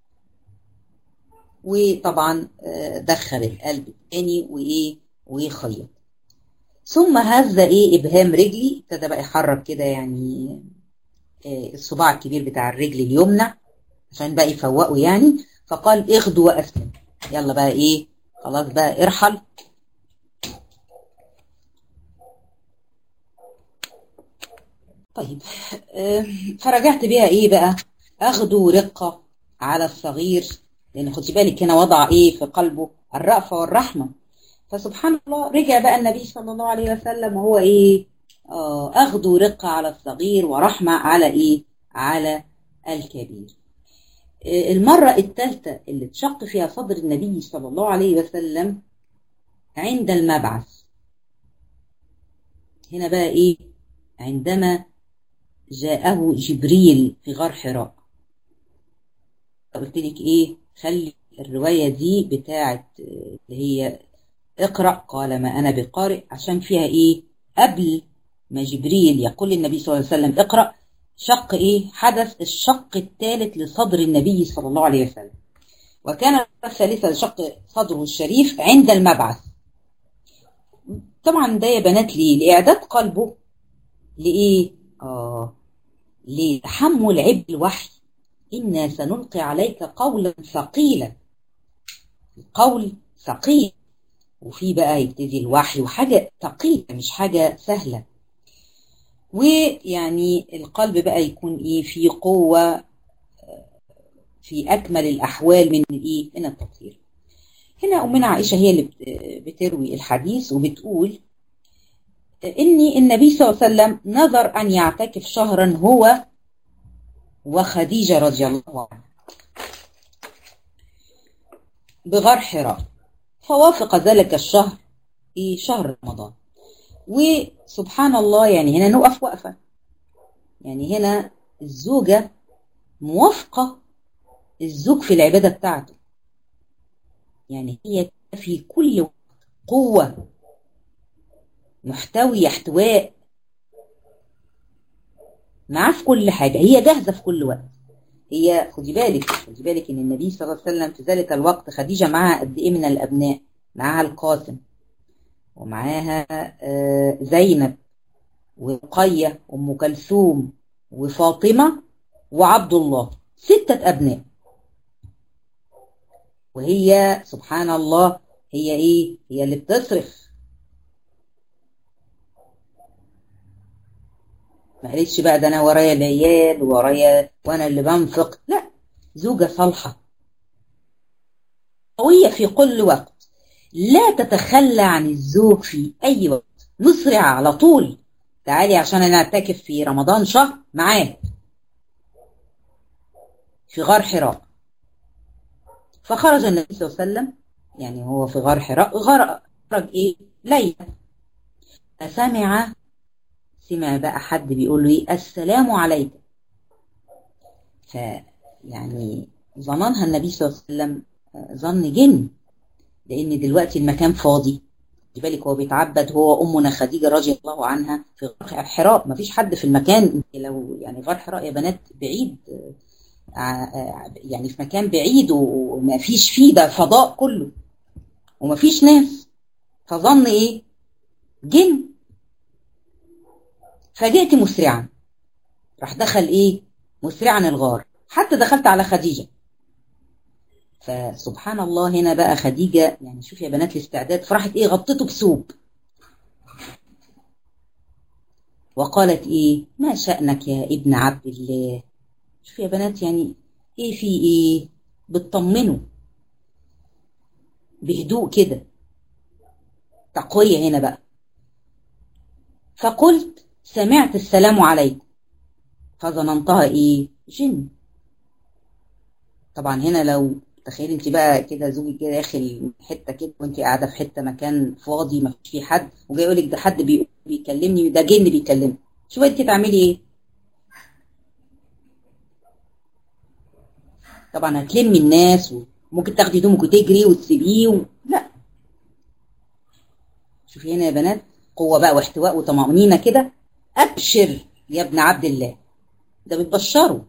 وطبعا دخل القلب الثاني وايه ويخيط ثم هز ايه ابهام رجلي ابتدى بقى يحرك كده يعني الصباع الكبير بتاع الرجل اليمنى عشان بقى يفوقوا يعني فقال اخدوا واسلم يلا بقى ايه خلاص بقى ارحل طيب فرجعت بيها ايه بقى اخدوا رقة على الصغير لان خدي بالك هنا وضع ايه في قلبه الرأفة والرحمة فسبحان الله رجع بقى النبي صلى الله عليه وسلم وهو ايه آه اخدوا رقة على الصغير ورحمة على ايه على الكبير المرة الثالثة اللي اتشق فيها صدر النبي صلى الله عليه وسلم عند المبعث هنا بقى ايه عندما جاءه جبريل في غار حراء قلت لك ايه خلي الرواية دي بتاعت اللي هي اقرأ قال ما أنا بقارئ عشان فيها ايه قبل ما جبريل يقول للنبي صلى الله عليه وسلم اقرأ شق ايه حدث الشق الثالث لصدر النبي صلى الله عليه وسلم وكان الثالثة لشق صدره الشريف عند المبعث طبعا ده يا بنات ليه لإعداد قلبه لإيه آه لتحمل عبء الوحي إنا سنلقي عليك قولا ثقيلا القول ثقيل وفي بقى يبتدي الوحي وحاجة ثقيلة مش حاجة سهلة ويعني القلب بقى يكون ايه في قوة في أكمل الأحوال من الايه من التطهير هنا أمنا عائشة هي اللي بتروي الحديث وبتقول إني النبي صلى الله عليه وسلم نظر أن يعتكف شهرا هو وخديجة رضي الله عنها بغار حراء فوافق ذلك الشهر في شهر رمضان وسبحان الله يعني هنا نقف وقفة يعني هنا الزوجة موافقة الزوج في العبادة بتاعته يعني هي في كل قوة محتوي احتواء معاه في كل حاجة هي جاهزة في كل وقت هي خدي بالك خدي بالك ان النبي صلى الله عليه وسلم في ذلك الوقت خديجة معاها قد ايه من الابناء معاها القاسم ومعاها آه زينب ورقية ام كلثوم وفاطمة وعبد الله ستة ابناء وهي سبحان الله هي ايه هي اللي بتصرف ما قالتش بقى ده انا ورايا العيال ورايا وانا اللي بنفق لا زوجة صالحة قوية في كل وقت لا تتخلى عن الزوج في اي وقت مسرعة على طول تعالي عشان انا اعتكف في رمضان شهر معاه في غار حراء فخرج النبي صلى الله عليه وسلم يعني هو في غار حراء غار خرج ايه ليلة فسمع سمع بقى حد بيقول له ايه السلام عليك فيعني ظننها النبي صلى الله عليه وسلم ظن جن لان دلوقتي المكان فاضي خدي بالك هو بيتعبد هو امنا خديجه رضي الله عنها في غار حراء ما فيش حد في المكان لو يعني غار حراء يا بنات بعيد يعني في مكان بعيد وما فيش فيه ده فضاء كله وما فيش ناس فظن ايه جن فجئت مسرعا راح دخل ايه مسرعا الغار حتى دخلت على خديجة فسبحان الله هنا بقى خديجة يعني شوف يا بنات الاستعداد فرحت ايه غطته بثوب وقالت ايه ما شأنك يا ابن عبد الله شوف يا بنات يعني ايه في ايه بتطمنه بهدوء كده تقوية هنا بقى فقلت سمعت السلام عليكم فظننتها ايه جن طبعا هنا لو تخيل انت بقى كده زوجي كده داخل حته كده وانت قاعده في حته مكان فاضي ما فيش فيه حد وجاي يقول لك ده حد بي... بيكلمني ده جن بيكلمني شو انت تعملي ايه طبعا هتلمي الناس وممكن تاخدي هدومك وتجري وتسيبيه و... لا شوفي هنا يا بنات قوه بقى واحتواء وطمأنينه كده ابشر يا ابن عبد الله ده بتبشره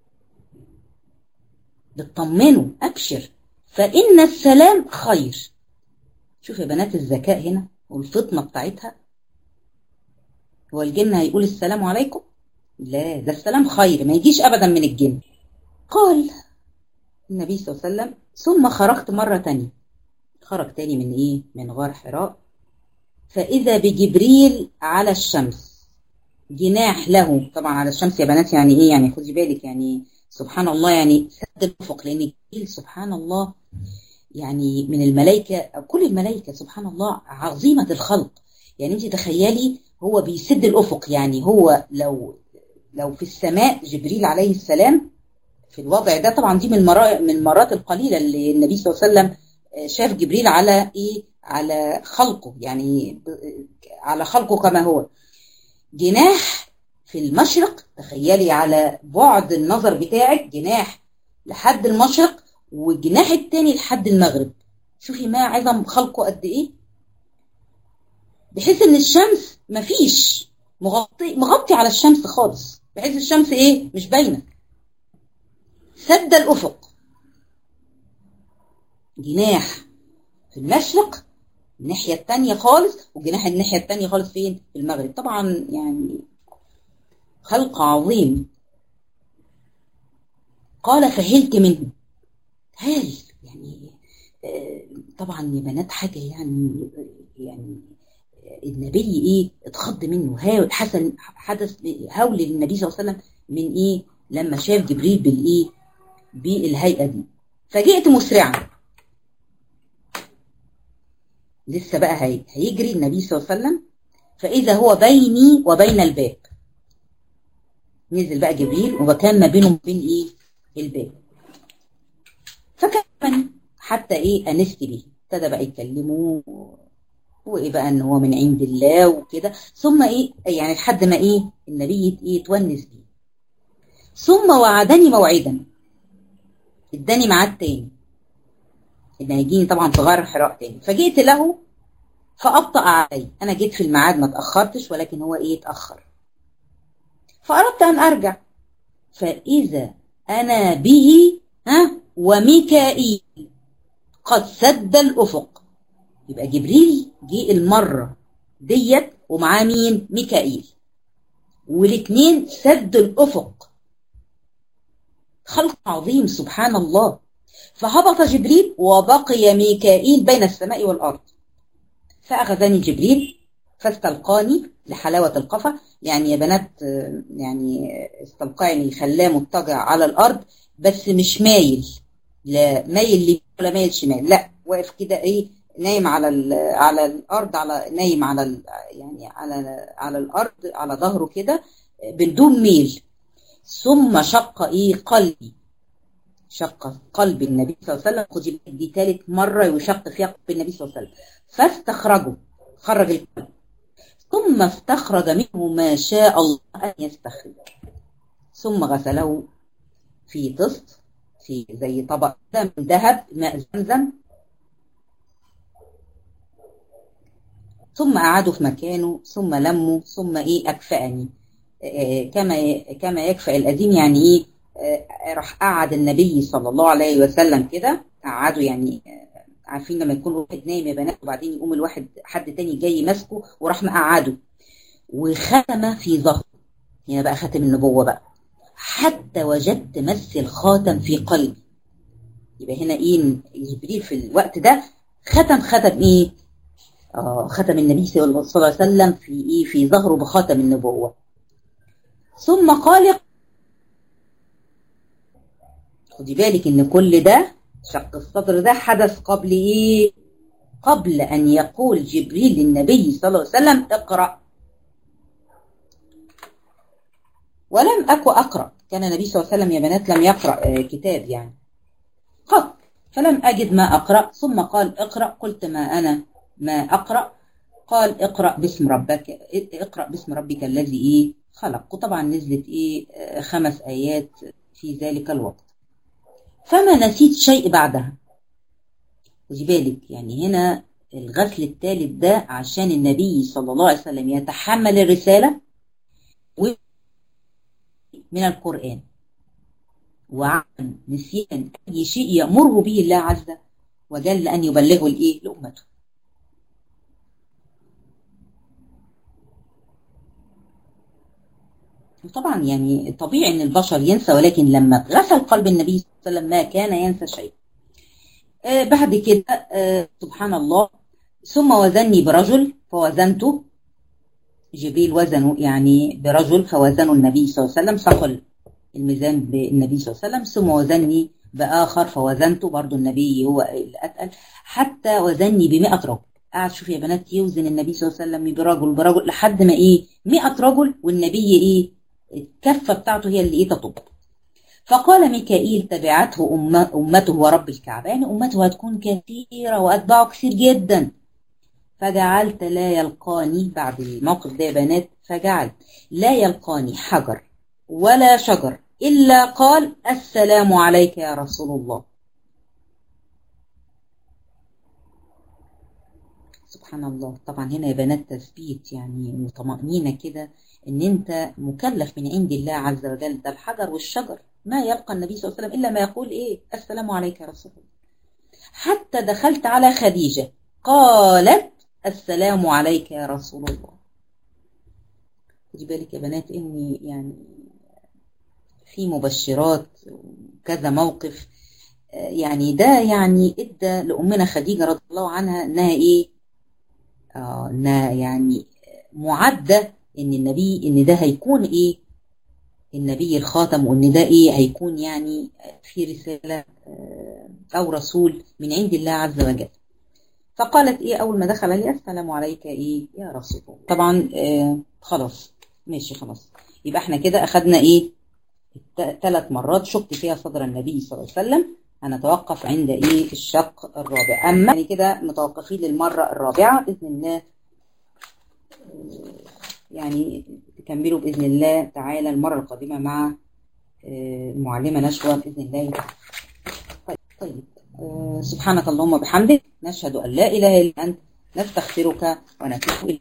بتطمنه ابشر فان السلام خير شوف يا بنات الذكاء هنا والفطنه بتاعتها هو الجن هيقول السلام عليكم لا ده السلام خير ما يجيش ابدا من الجن قال النبي صلى الله عليه وسلم ثم خرجت مرة تانية خرج تاني من ايه من غار حراء فإذا بجبريل على الشمس جناح له طبعا على الشمس يا بنات يعني ايه يعني خدي بالك يعني سبحان الله يعني سد الأفق لأن جبريل سبحان الله يعني من الملائكة أو كل الملائكة سبحان الله عظيمة الخلق يعني انت تخيلي هو بيسد الأفق يعني هو لو لو في السماء جبريل عليه السلام في الوضع ده طبعا دي من المرات من المرات القليله اللي النبي صلى الله عليه وسلم شاف جبريل على ايه على خلقه يعني على خلقه كما هو جناح في المشرق تخيلي على بعد النظر بتاعك جناح لحد المشرق والجناح التاني لحد المغرب شوفي ما عظم خلقه قد ايه بحيث ان الشمس مفيش مغطي مغطي على الشمس خالص بحيث الشمس ايه مش باينه سد الأفق جناح في المشرق الناحية التانية خالص وجناح الناحية التانية خالص فين في المغرب طبعا يعني خلق عظيم قال فهلت منه هل يعني طبعا يا بنات حاجة يعني يعني النبي ايه اتخض منه هاول حسن حدث هول للنبي صلى الله عليه وسلم من ايه لما شاف جبريل بالايه بالهيئة دي فجئت مسرعا لسه بقى هي. هيجري النبي صلى الله عليه وسلم فإذا هو بيني وبين الباب نزل بقى جبريل وكان ما بينه وبين ايه الباب فكان حتى ايه انست بيه ابتدى بقى يتكلموا وايه بقى ان هو من عند الله وكده ثم ايه يعني لحد ما ايه النبي ايه يتونس بيه ثم وعدني موعدا اداني ميعاد تاني ان هيجيني طبعا في غار حراء تاني فجئت له فابطأ علي انا جيت في الميعاد ما اتاخرتش ولكن هو ايه اتاخر فأردت أن أرجع فإذا أنا به ها وميكائيل قد سد الأفق يبقى جبريل جه المرة ديت ومعاه مين ميكائيل والاثنين سد الأفق خلق عظيم سبحان الله فهبط جبريل وبقي ميكائيل بين السماء والأرض فأخذني جبريل فاستلقاني لحلاوة القفا يعني يا بنات يعني استلقاني خلاه مضطجع على الأرض بس مش مايل لا مايل لي ولا مايل شمال لا واقف كده ايه نايم على على الارض على نايم على يعني على على الارض على ظهره كده بدون ميل ثم شق ايه قلبي شق قلب النبي صلى الله عليه وسلم خدي دي ثالث مره يشق فيها قلب النبي صلى الله عليه وسلم فاستخرجه خرج القلب ثم استخرج منه ما شاء الله ان يستخرج ثم غسله في طست في زي طبق من ذهب ماء زمزم ثم قعده في مكانه ثم لمه ثم ايه اكفأني إيه كما كما يكفأ القديم يعني ايه إيه راح قعد النبي صلى الله عليه وسلم كده قعده يعني عارفين لما يكون واحد نايم يا بنات وبعدين يقوم الواحد حد تاني جاي ماسكه وراح مقعده وختم في ظهره هنا بقى خاتم النبوه بقى حتى وجدت مس الخاتم في قلبي يبقى هنا ايه جبريل في الوقت ده ختم ختم ايه آه ختم النبي صلى الله عليه وسلم في ايه في ظهره بخاتم النبوة ثم قال خدي بالك ان كل ده شق الصدر ده حدث قبل ايه قبل ان يقول جبريل للنبي صلى الله عليه وسلم اقرأ ولم أكو أقرأ كان النبي صلى الله عليه وسلم يا بنات لم يقرأ كتاب يعني قط فلم أجد ما أقرأ ثم قال اقرأ قلت ما أنا ما أقرأ قال اقرأ باسم ربك اقرأ باسم ربك الذي إيه خلق وطبعا نزلت إيه خمس آيات في ذلك الوقت فما نسيت شيء بعدها خدي بالك يعني هنا الغسل الثالث ده عشان النبي صلى الله عليه وسلم يتحمل الرسالة من القرآن وعن نسيان أي شيء يأمره به الله عز وجل أن يبلغه الإيه لأمته وطبعا يعني طبيعي ان البشر ينسى ولكن لما غسل قلب النبي صلى الله عليه وسلم ما كان ينسى شيء آه بعد كده آه سبحان الله ثم وزني برجل فوزنته جبريل وزنه يعني برجل فوزنه النبي صلى الله عليه وسلم ثقل الميزان بالنبي صلى الله عليه وسلم ثم وزني بآخر فوزنته برضو النبي هو الأتقل حتى وزني بمئة رجل قاعد شوف يا بنات يوزن النبي صلى الله عليه وسلم برجل برجل لحد ما ايه 100 رجل والنبي ايه الكفة بتاعته هي اللي ايه تطب فقال ميكائيل تبعته أمة أمته ورب الكعبة يعني أمته هتكون كثيرة وأتباعه كثير جدا فجعلت لا يلقاني بعد الموقف ده يا بنات فجعلت لا يلقاني حجر ولا شجر إلا قال السلام عليك يا رسول الله سبحان الله طبعا هنا يا بنات تثبيت يعني وطمأنينة كده ان انت مكلف من عند الله عز وجل ده الحجر والشجر ما يلقى النبي صلى الله عليه وسلم الا ما يقول ايه السلام عليك يا رسول الله حتى دخلت على خديجة قالت السلام عليك يا رسول الله خدي بالك يا بنات اني يعني في مبشرات كذا موقف يعني ده يعني ادى لامنا خديجه رضي الله عنها انها ايه آه انها يعني معده ان النبي ان ده هيكون ايه النبي الخاتم وان ده ايه هيكون يعني في رساله او رسول من عند الله عز وجل فقالت ايه اول ما دخل لي السلام عليك ايه يا رسول الله طبعا آه خلاص ماشي خلاص يبقى احنا كده اخدنا ايه ثلاث مرات شك فيها صدر النبي صلى الله عليه وسلم هنتوقف عند ايه الشق الرابع اما يعني كده متوقفين للمره الرابعه باذن الله يعني تكملوا باذن الله تعالى المره القادمه مع المعلمه نشوى باذن الله طيب طيب سبحانك اللهم وبحمدك نشهد ان لا اله الا انت نستغفرك ونتوب اليك